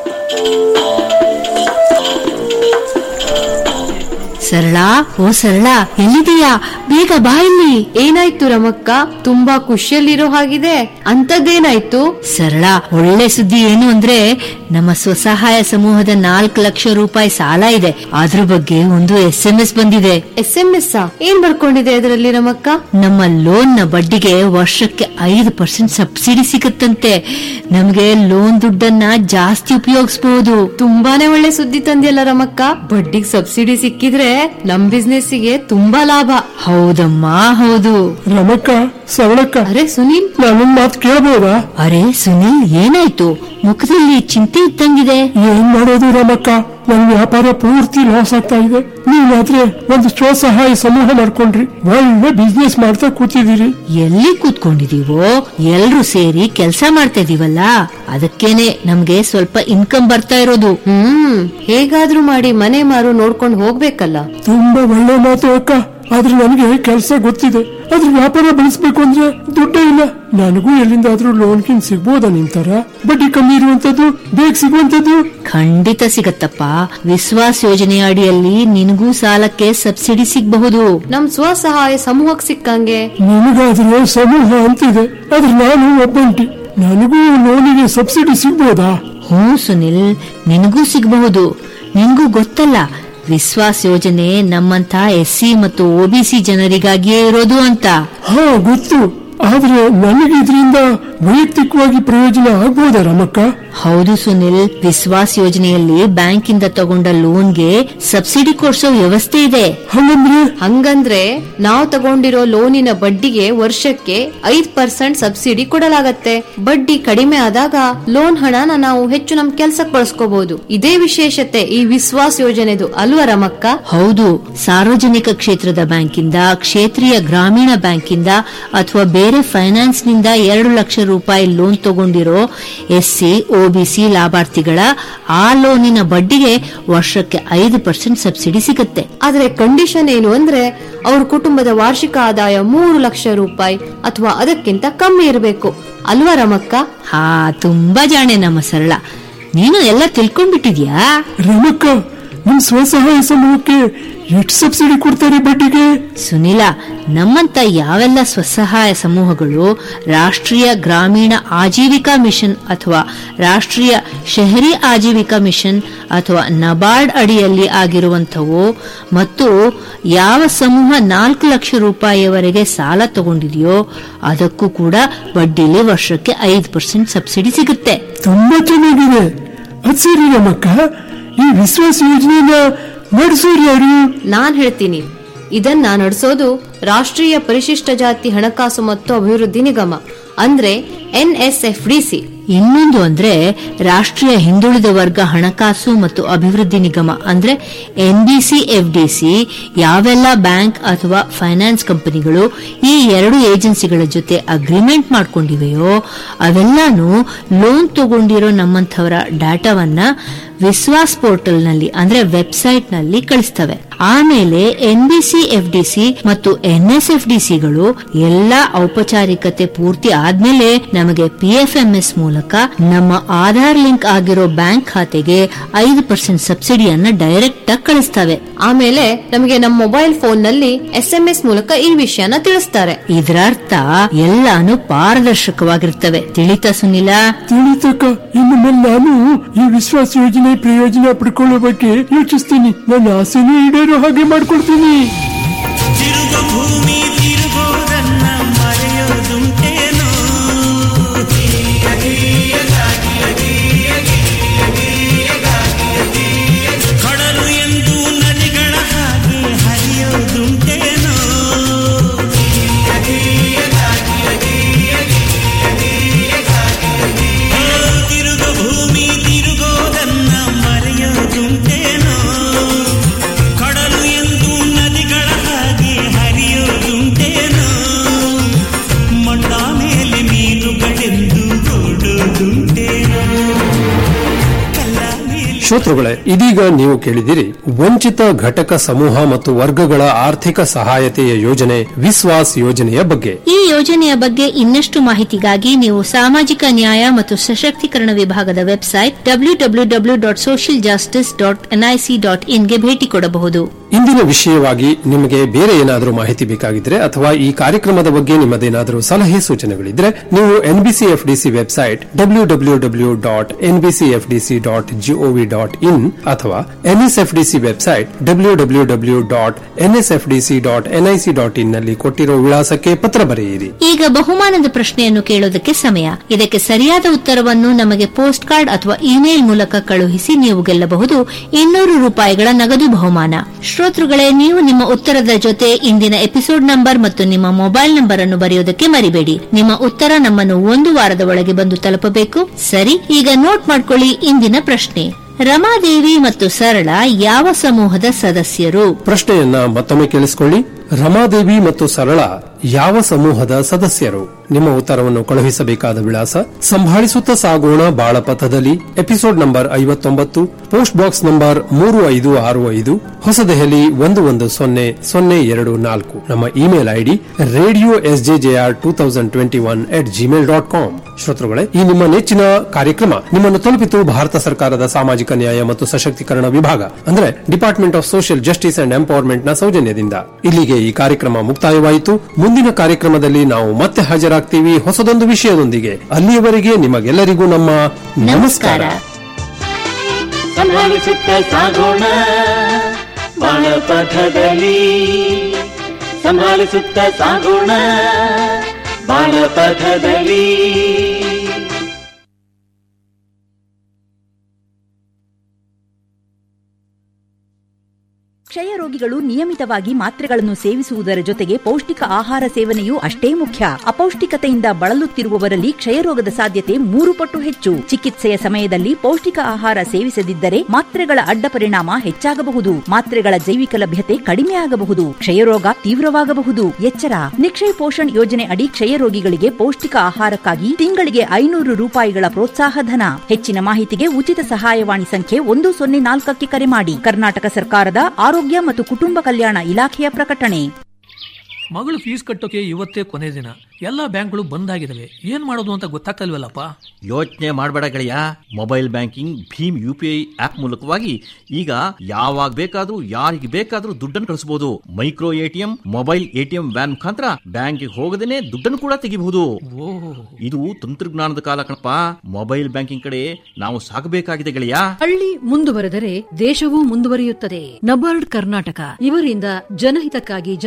ಸರಳ ಓ ಸರಳ ಎಲ್ಲಿದೀಯಾ ಬೇಗ ಬಾ ಇಲ್ಲಿ ಏನಾಯ್ತು ರಮಕ್ಕ ತುಂಬಾ ಖುಷಿಯಲ್ಲಿರೋ ಹಾಗಿದೆ ಅಂತದ್ದೇನಾಯ್ತು ಸರಳ ಒಳ್ಳೆ ಸುದ್ದಿ ಏನು ಅಂದ್ರೆ ನಮ್ಮ ಸ್ವಸಹಾಯ ಸಮೂಹದ ನಾಲ್ಕು ಲಕ್ಷ ರೂಪಾಯಿ ಸಾಲ ಇದೆ ಅದ್ರ ಬಗ್ಗೆ ಒಂದು ಎಸ್ ಎಂ ಎಸ್ ಬಂದಿದೆ ಎಸ್ ಎಂ ಎಸ್ ಏನ್ ಬರ್ಕೊಂಡಿದೆ ಅದರಲ್ಲಿ ರಮಕ್ಕ ನಮ್ಮ ಲೋನ್ ನ ಬಡ್ಡಿಗೆ ವರ್ಷಕ್ಕೆ ಐದು ಪರ್ಸೆಂಟ್ ಸಬ್ಸಿಡಿ ಸಿಗುತ್ತಂತೆ ನಮ್ಗೆ ಲೋನ್ ದುಡ್ಡನ್ನ ಜಾಸ್ತಿ ಉಪಯೋಗಿಸಬಹುದು ತುಂಬಾನೇ ಒಳ್ಳೆ ಸುದ್ದಿ ತಂದಿಯಲ್ಲ ರಮಕ್ಕ ಬಡ್ಡಿಗ್ ಸಬ್ಸಿಡಿ ಸಿಕ್ಕಿದ್ರೆ ನಮ್ ಬಿಸ್ನೆಸ್ಸಿಗೆ ತುಂಬಾ ಲಾಭ ಹೌದಮ್ಮ ಹೌದು ರಮಕ್ಕ ಸವಳಕ್ಕ ಅರೆ ಸುನೀಲ್ ನಾನೊಂದ್ ಮಾತು ಕೇಳಬಹುದಾ ಅರೆ ಸುನಿಲ್ ಏನಾಯ್ತು ಮುಖದಲ್ಲಿ ಚಿಂತೆ ಇದ್ದಂಗಿದೆ ಏನ್ ಮಾಡೋದು ರಮಕ್ಕ ನನ್ ವ್ಯಾಪಾರ ಪೂರ್ತಿ ಲಾಸ್ ಆಗ್ತಾ ಇದೆ ನೀವಾದ್ರೆ ಒಂದು ಸ್ವಸಹಾಯ ಸಮೂಹ ಮಾಡ್ಕೊಂಡ್ರಿ ಒಳ್ಳೆ ಬಿಸ್ನೆಸ್ ಮಾಡ್ತಾ ಕೂತಿದ್ದೀರಿ ಎಲ್ಲಿ ಕೂತ್ಕೊಂಡಿದೀವೋ ಎಲ್ರು ಸೇರಿ ಕೆಲಸ ಮಾಡ್ತಾ ಇದೀವಲ್ಲ ಅದಕ್ಕೇನೆ ನಮ್ಗೆ ಸ್ವಲ್ಪ ಇನ್ಕಮ್ ಬರ್ತಾ ಇರೋದು ಹ್ಮ್ ಹೇಗಾದ್ರೂ ಮಾಡಿ ಮನೆ ಮಾರು ನೋಡ್ಕೊಂಡು ಹೋಗ್ಬೇಕಲ್ಲ ತುಂಬಾ ಒಳ್ಳೆ ಮಾತು ಅಕ್ಕ ಆದ್ರೆ ನನಗೆ ಕೆಲಸ ಗೊತ್ತಿದೆ ಅದ್ರ ವ್ಯಾಪಾರ ಬೆಳೆಸ್ಬೇಕು ಅಂದ್ರೆ ದುಡ್ಡೇ ಇಲ್ಲ ನನಗೂ ಎಲ್ಲಿಂದಾದ್ರೂ ಲೋನ್ ಕಿನ್ ಸಿಗ್ಬೋದಾ ನಿಮ್ ತರ ಬಡ್ಡಿ ಕಮ್ಮಿ ಇರುವಂತದ್ದು ಬೇಗ ಸಿಗುವಂತದ್ದು ಖಂಡಿತ ಸಿಗತ್ತಪ್ಪ ವಿಶ್ವಾಸ್ ಯೋಜನೆಯ ಅಡಿಯಲ್ಲಿ ನಿನಗೂ ಸಾಲಕ್ಕೆ ಸಬ್ಸಿಡಿ ಸಿಗಬಹುದು ನಮ್ ಸ್ವಸಹಾಯ ಸಮೂಹಕ್ ಸಿಕ್ಕಂಗೆ ನಿಮಗಾದ್ರೆ ಸಮೂಹ ಅಂತಿದೆ ಆದ್ರೆ ನಾನು ಒಬ್ಬಂಟಿ ನನಗೂ ಲೋನಿಗೆ ಸಬ್ಸಿಡಿ ಸಿಗ್ಬೋದಾ ಹ್ಞೂ ಸುನಿಲ್ ನಿನಗೂ ಸಿಗಬಹುದು ನಿನಗೂ ಗೊತ್ತಲ್ಲ ವಿಶ್ವಾಸ್ ಯೋಜನೆ ನಮ್ಮಂತ ಎಸ್ಸಿ ಮತ್ತು ಒಬಿಸಿ ಜನರಿಗಾಗಿಯೇ ಇರೋದು ಅಂತ ಹಾ ಗೊತ್ತು ಆದ್ರೆ ನನಗೆ ಇದರಿಂದ ವೈಯಕ್ತಿಕವಾಗಿ ಪ್ರಯೋಜನ ಆಗ್ಬೋದಾ ರಮಕ್ಕ ಹೌದು ಸುನಿಲ್ ವಿಶ್ವಾಸ್ ಯೋಜನೆಯಲ್ಲಿ ಬ್ಯಾಂಕಿಂದ ತಗೊಂಡ ಲೋನ್ಗೆ ಸಬ್ಸಿಡಿ ಕೊಡ್ಸೋ ವ್ಯವಸ್ಥೆ ಇದೆ ಹಂಗಂದ್ರೆ ಹಂಗಂದ್ರೆ ನಾವು ತಗೊಂಡಿರೋ ಲೋನಿನ ಬಡ್ಡಿಗೆ ವರ್ಷಕ್ಕೆ ಐದ್ ಪರ್ಸೆಂಟ್ ಸಬ್ಸಿಡಿ ಕೊಡಲಾಗತ್ತೆ ಬಡ್ಡಿ ಕಡಿಮೆ ಆದಾಗ ಲೋನ್ ಹಣನ ನಾವು ಹೆಚ್ಚು ನಮ್ ಕೆಲ್ಸಕ್ಕೆ ಬಳಸ್ಕೋಬಹುದು ಇದೇ ವಿಶೇಷತೆ ಈ ವಿಶ್ವಾಸ್ ಯೋಜನೆದು ಅಲ್ವಾ ರಮಕ್ಕ ಹೌದು ಸಾರ್ವಜನಿಕ ಕ್ಷೇತ್ರದ ಬ್ಯಾಂಕಿಂದ ಕ್ಷೇತ್ರೀಯ ಗ್ರಾಮೀಣ ಬ್ಯಾಂಕಿಂದ ಅಥವಾ ಬೇರೆ ಬೇರೆ ಫೈನಾನ್ಸ್ ನಿಂದ ಎರಡು ಲಕ್ಷ ರೂಪಾಯಿ ಲೋನ್ ತಗೊಂಡಿರೋ ಎಸ್ಸಿ ಒಬಿಸಿ ಲಾಭಾರ್ಥಿಗಳ ಆ ಲೋನಿನ ಬಡ್ಡಿಗೆ ವರ್ಷಕ್ಕೆ ಐದು ಪರ್ಸೆಂಟ್ ಸಬ್ಸಿಡಿ ಸಿಗುತ್ತೆ ಆದ್ರೆ ಕಂಡೀಷನ್ ಏನು ಅಂದ್ರೆ ಅವ್ರ ಕುಟುಂಬದ ವಾರ್ಷಿಕ ಆದಾಯ ಮೂರು ಲಕ್ಷ ರೂಪಾಯಿ ಅಥವಾ ಅದಕ್ಕಿಂತ ಕಮ್ಮಿ ಇರಬೇಕು ಅಲ್ವಾ ರಮಕ್ಕ ಹಾ ತುಂಬಾ ಜಾಣೆ ನಮ್ಮ ಸರಳ ನೀನು ಎಲ್ಲ ತಿಳ್ಕೊಂಡ್ಬಿಟ್ಟಿದ್ಯಾ ರಮಕ್ಕ ನಿಮ್ ಸ್ವಸಹಾಯ ಸಮೂಹಕ್ಕೆ ಎಷ್ಟು ಸಬ್ಸಿಡಿ ಕೊಡ್ತಾರೆ ಬಡ್ಡಿಗೆ ಸುನಿಲ ನಮ್ಮಂತ ಯಾವೆಲ್ಲ ಸ್ವಸಹಾಯ ಸಮೂಹಗಳು ರಾಷ್ಟ್ರೀಯ ಗ್ರಾಮೀಣ ಆಜೀವಿಕಾ ಮಿಷನ್ ಅಥವಾ ರಾಷ್ಟ್ರೀಯ ಶಹರಿ ಆಜೀವಿಕಾ ಮಿಷನ್ ಅಥವಾ ನಬಾರ್ಡ್ ಅಡಿಯಲ್ಲಿ ಆಗಿರುವಂಥವು ಮತ್ತು ಯಾವ ಸಮೂಹ ನಾಲ್ಕು ಲಕ್ಷ ರೂಪಾಯಿಯವರೆಗೆ ಸಾಲ ತಗೊಂಡಿದೆಯೋ ಅದಕ್ಕೂ ಕೂಡ ಬಡ್ಡಿಲಿ ವರ್ಷಕ್ಕೆ ಐದು ಪರ್ಸೆಂಟ್ ಸಬ್ಸಿಡಿ ಸಿಗುತ್ತೆ ತುಂಬಾ ಚೆನ್ನಾಗಿದೆ ಅದ್ ಸರಿ ರಮಕ್ಕ ಈ ವಿಶ್ವಾಸ ಯೋಜನೆನ ನಡೆಸೋರು ಯಾರು ನಾನ್ ಹೇಳ್ತೀನಿ ಇದನ್ನ ನಡೆಸೋದು ರಾಷ್ಟ್ರೀಯ ಪರಿಶಿಷ್ಟ ಜಾತಿ ಹಣಕಾಸು ಮತ್ತು ಅಭಿವೃದ್ಧಿ ನಿಗಮ ಅಂದ್ರೆ ಎನ್ಎಸ್ಎಫ್ಡಿಸಿ ಇನ್ನೊಂದು ಅಂದ್ರೆ ರಾಷ್ಟ್ರೀಯ ಹಿಂದುಳಿದ ವರ್ಗ ಹಣಕಾಸು ಮತ್ತು ಅಭಿವೃದ್ಧಿ ನಿಗಮ ಅಂದ್ರೆ ಎನ್ಬಿಸಿ ಎಫ್ಡಿಸಿ ಯಾವೆಲ್ಲ ಬ್ಯಾಂಕ್ ಅಥವಾ ಫೈನಾನ್ಸ್ ಕಂಪನಿಗಳು ಈ ಎರಡು ಏಜೆನ್ಸಿಗಳ ಜೊತೆ ಅಗ್ರಿಮೆಂಟ್ ಮಾಡ್ಕೊಂಡಿವೆಯೋ ಅವೆಲ್ಲಾನು ಲೋನ್ ತಗೊಂಡಿರೋ ನಮ್ಮಂಥವರ ಡಾಟಾವನ್ನ ವಿಶ್ವಾಸ್ ಪೋರ್ಟಲ್ ನಲ್ಲಿ ಅಂದ್ರೆ ವೆಬ್ಸೈಟ್ ನಲ್ಲಿ ಕಳಿಸ್ತವೆ ಆಮೇಲೆ ಎನ್ಬಿಸಿ ಎಫ್ಡಿಸಿ ಮತ್ತು ಎನ್ಎಸ್ಎಫ್ಡಿಸಿಗಳು ಎಲ್ಲಾ ಔಪಚಾರಿಕತೆ ಪೂರ್ತಿ ಆದ್ಮೇಲೆ ನಮಗೆ ಪಿಎಫ್ಎಂಎಸ್ ಮೂಲಕ ನಮ್ಮ ಆಧಾರ್ ಲಿಂಕ್ ಆಗಿರೋ ಬ್ಯಾಂಕ್ ಖಾತೆಗೆ ಐದು ಪರ್ಸೆಂಟ್ ಸಬ್ಸಿಡಿಯನ್ನ ಡೈರೆಕ್ಟ್ ಆಗಿ ಕಳಿಸ್ತವೆ ಆಮೇಲೆ ನಮಗೆ ನಮ್ಮ ಮೊಬೈಲ್ ಫೋನ್ ನಲ್ಲಿ ಎಸ್ಎಂಎಸ್ ಮೂಲಕ ಈ ವಿಷಯನ ತಿಳಿಸ್ತಾರೆ ಇದರರ್ಥ ಎಲ್ಲಾನು ಪಾರದರ್ಶಕವಾಗಿರ್ತವೆ ತಿಳಿತಾ ಸುನಿಲ ತಿಳಿತಕ್ಕ ಇನ್ನು ಮೇಲೆ ನಾನು ಈ ವಿಶ್ವಾಸ ಯೋಜನೆ ಪ್ರಯೋಜನ ಪಡ್ಕೊಳ್ಳೋ ಬಗ್ಗೆ ಯೋಚಿಸ್ತೀನಿ ನನ್ನ ಆಸೆನೇ ಈಡೇರೋ ಹಾಗೆ ಮಾಡ್ಕೊಡ್ತೀನಿ ತಿರುಗೋ ಭೂಮಿ ತಿರುಗೋದನ್ನ ಮರೆಯೋದುಂಟೇನೋ ಕಡಲು ಎಂದು ನದಿಗಳ ಹಾಗೆ ಹರಿಯೋದುಂಟೇನೋ ತಿರುಗೋ ಭೂಮಿ ತಿರುಗೋದನ್ನ ಮರೆಯೋದುಂಟೇನೋ ಕಡಲು ಎಂದು ನದಿಗಳ ಹಾಗೆ ಹರಿಯೋದುಂಟೇನೋ ಮಣ್ಣ ಮೇಲೆ ಮೀನುಗಳೆಂದು ಓಡೋದುಂಟೇನೋ ಕಲ್ಲ ಮೇಲೆ ಶ್ರೋತೃಗಳೇ ಇದೀಗ ನೀವು ಕೇಳಿದಿರಿ ವಂಚಿತ ಘಟಕ ಸಮೂಹ ಮತ್ತು ವರ್ಗಗಳ ಆರ್ಥಿಕ ಸಹಾಯತೆಯ ಯೋಜನೆ ವಿಶ್ವಾಸ್ ಯೋಜನೆಯ ಬಗ್ಗೆ ಈ ಯೋಜನೆಯ ಬಗ್ಗೆ ಇನ್ನಷ್ಟು ಮಾಹಿತಿಗಾಗಿ ನೀವು ಸಾಮಾಜಿಕ ನ್ಯಾಯ ಮತ್ತು ಸಶಕ್ತೀಕರಣ ವಿಭಾಗದ website W W W dot social justice dot NIC dot ಇನ್ಗೆ ಭೇಟಿ ಕೊಡಬಹುದು ಇಂದಿನ ವಿಷಯವಾಗಿ ನಿಮಗೆ ಬೇರೆ ಏನಾದರೂ ಮಾಹಿತಿ ಬೇಕಾಗಿದ್ರೆ ಅಥವಾ ಈ ಕಾರ್ಯಕ್ರಮದ ಬಗ್ಗೆ ನಿಮ್ಮದೇನಾದರೂ ಸಲಹೆ ಸೂಚನೆಗಳಿದ್ರೆ ನೀವು NBC FDC website W W W dot NBC FDC dot GOV dot in ಅಥವಾ NSFDC website W W W dot NSFDC dot NIC dot in ನಲ್ಲಿ ಕೊಟ್ಟಿರೋ ವಿಳಾಸಕ್ಕೆ ಪತ್ರ ಬರೆಯಿರಿ ಈಗ ಬಹುಮಾನದ ಪ್ರಶ್ನೆಯನ್ನು ಕೇಳೋದಕ್ಕೆ ಸಮಯ ಇದಕ್ಕೆ ಸರಿಯಾದ ಉತ್ತರವನ್ನು ನಮಗೆ ಪೋಸ್ಟ್ ಕಾರ್ಡ್ ಅಥವಾ ಇಮೇಲ್ ಮೂಲಕ ಕಳುಹಿಸಿ ನೀವು ಗೆಲ್ಲಬಹುದು ಇನ್ನೂರು ರೂಪಾಯಿಗಳ ನಗದು ಬಹುಮಾನ ಶ್ರೋತೃಗಳೇ ನೀವು ನಿಮ್ಮ ಉತ್ತರದ ಜೊತೆ ಇಂದಿನ ಎಪಿಸೋಡ್ ನಂಬರ್ ಮತ್ತು ನಿಮ್ಮ ಮೊಬೈಲ್ ನಂಬರ್ ಅನ್ನು ಬರೆಯೋದಕ್ಕೆ ಮರಿಬೇಡಿ ನಿಮ್ಮ ಉತ್ತರ ನಮ್ಮನ್ನು ಒಂದು ವಾರದ ಒಳಗೆ ಬಂದು ತಲುಪಬೇಕು ಸರಿ ಈಗ ನೋಟ್ ಮಾಡ್ಕೊಳ್ಳಿ ಇಂದಿನ ಪ್ರಶ್ನೆ ರಮಾದೇವಿ ಮತ್ತು ಸರಳ ಯಾವ ಸಮೂಹದ ಸದಸ್ಯರು ಪ್ರಶ್ನೆಯನ್ನ ಮತ್ತೊಮ್ಮೆ ಕೇಳಿಸಿಕೊಳ್ಳಿ ರಮಾದೇವಿ ಮತ್ತು ಸರಳ ಯಾವ ಸಮೂಹದ ಸದಸ್ಯರು ನಿಮ್ಮ ಉತ್ತರವನ್ನು ಕಳುಹಿಸಬೇಕಾದ ವಿಳಾಸ ಸಂಭಾಳಿಸುತ್ತಾ ಸಾಗೋಣ ಬಾಳಪಥದಲ್ಲಿ ಎಪಿಸೋಡ್ ನಂಬರ್ ಐವತ್ತೊಂಬತ್ತು ಪೋಸ್ಟ್ ಬಾಕ್ಸ್ ನಂಬರ್ ಮೂರು ಐದು ಆರು ಐದು ಹೊಸದೆಹಲಿ ಒಂದು ಒಂದು ಸೊನ್ನೆ ಸೊನ್ನೆ ಎರಡು ನಾಲ್ಕು ನಮ್ಮ email ID radio S J J R two thousand twenty one at Gmail dot com ಶ್ರೋತೃಗಳೇ ಈ ನಿಮ್ಮ ನೆಚ್ಚಿನ ಕಾರ್ಯಕ್ರಮ ನಿಮ್ಮನ್ನು ತಲುಪಿತು ಭಾರತ ಸರ್ಕಾರದ ಸಾಮಾಜಿಕ ನ್ಯಾಯ ಮತ್ತು ಸಶಕ್ತೀಕರಣ ವಿಭಾಗ ಅಂದ್ರೆ department of social justice and empowerment ನ ಸೌಜನ್ಯದಿಂದ ಇಲ್ಲಿಗೆ ಈ ಕಾರ್ಯಕ್ರಮ ಮುಕ್ತಾಯವಾಯಿತು ಮುಂದಿನ ಕಾರ್ಯಕ್ರಮದಲ್ಲಿ ನಾವು ಮತ್ತೆ ಹಾಜರಾಗ್ತೀವಿ ಹೊಸದೊಂದು ವಿಷಯದೊಂದಿಗೆ ಅಲ್ಲಿಯವರೆಗೆ ನಿಮಗೆಲ್ಲರಿಗೂ ನಮ್ಮ ನಮಸ್ಕಾರ ಸಂಭಾಳಿಸುತ್ತ ಸಾಗೋಣ ಬಾಳಪಥದಲ್ಲಿ ಸಂಭಾಳಿಸುತ್ತ ಸಾಗೋಣ ಬಾಳಪಥದಲ್ಲಿ ಕ್ಷಯ ರೋಗಿಗಳು ನಿಯಮಿತವಾಗಿ ಮಾತ್ರೆಗಳನ್ನು ಸೇವಿಸುವುದರ ಜೊತೆಗೆ ಪೌಷ್ಟಿಕ ಆಹಾರ ಸೇವನೆಯೂ ಅಷ್ಟೇ ಮುಖ್ಯ ಅಪೌಷ್ಟಿಕತೆಯಿಂದ ಬಳಲುತ್ತಿರುವವರಲ್ಲಿ ಕ್ಷಯರೋಗದ ಸಾಧ್ಯತೆ ಮೂರು ಪಟ್ಟು ಹೆಚ್ಚು ಚಿಕಿತ್ಸೆಯ ಸಮಯದಲ್ಲಿ ಪೌಷ್ಟಿಕ ಆಹಾರ ಸೇವಿಸದಿದ್ದರೆ ಮಾತ್ರೆಗಳ ಅಡ್ಡ ಪರಿಣಾಮ ಹೆಚ್ಚಾಗಬಹುದು ಮಾತ್ರೆಗಳ ಜೈವಿಕ ಲಭ್ಯತೆ ಕಡಿಮೆಯಾಗಬಹುದು ಕ್ಷಯರೋಗ ತೀವ್ರವಾಗಬಹುದು ಎಚ್ಚರ ನಿಕ್ಷಯ್ ಪೋಷಣ್ ಯೋಜನೆ ಅಡಿ ಕ್ಷಯ ರೋಗಿಗಳಿಗೆ ಪೌಷ್ಟಿಕ ಆಹಾರಕ್ಕಾಗಿ ತಿಂಗಳಿಗೆ ಐನೂರು ರೂಪಾಯಿಗಳ ಪ್ರೋತ್ಸಾಹ ಧನ ಹೆಚ್ಚಿನ ಮಾಹಿತಿಗೆ ಉಚಿತ ಸಹಾಯವಾಣಿ ಸಂಖ್ಯೆ ಒಂದು ಸೊನ್ನೆ ನಾಲ್ಕಕ್ಕೆ ಕರೆ ಮಾಡಿ ಕರ್ನಾಟಕ ಸರ್ಕಾರದ ಆರೋಗ್ಯ ಮತ್ತು ಕುಟುಂಬ ಕಲ್ಯಾಣ ಇಲಾಖೆಯ ಪ್ರಕಟಣೆ ಮಗಳು ಫೀಸ್ ಕಟ್ಟೋಕೆ ಇವತ್ತೇ ಕೊನೆ ದಿನ ಎಲ್ಲಾ ಬ್ಯಾಂಕ್ಗಳು ಬಂದ್ ಆಗಿದಾವೆ ಏನ್ ಮಾಡೋದು ಅಂತ ಗೊತ್ತಾಗ್ತಲ್ವಲ್ಲಪ್ಪ ಯೋಚನೆ ಮಾಡಬೇಡ ಗೆಳೆಯ mobile banking Bhim U P I app ಮೂಲಕವಾಗಿ ಈಗ ಯಾವಾಗ ಬೇಕಾದ್ರೂ ಯಾರಿಗೆ ಬೇಕಾದ್ರೂ ದುಡ್ಡನ್ನು ಕಳಿಸಬಹುದು micro ATM mobile ATM van ಮುಖಾಂತರ ಬ್ಯಾಂಕ್ಗೆ ಹೋಗದೇನೆ ದುಡ್ಡನ್ನು ಕೂಡ ತೆಗಿಬಹುದು ಇದು ತಂತ್ರಜ್ಞಾನದ ಕಾಲ ಕಣಪ್ಪ ಮೊಬೈಲ್ ಬ್ಯಾಂಕಿಂಗ್ ಕಡೆ ನಾವು ಸಾಗಬೇಕಾಗಿದೆ ಗೆಳೆಯ ಹಳ್ಳಿ ಮುಂದುವರೆದರೆ ದೇಶವೂ ಮುಂದುವರಿಯುತ್ತದೆ ನಬಾರ್ಡ್ ಕರ್ನಾಟಕ ಇವರಿಂದ ಜನಹಿತಕ್ಕಾಗಿ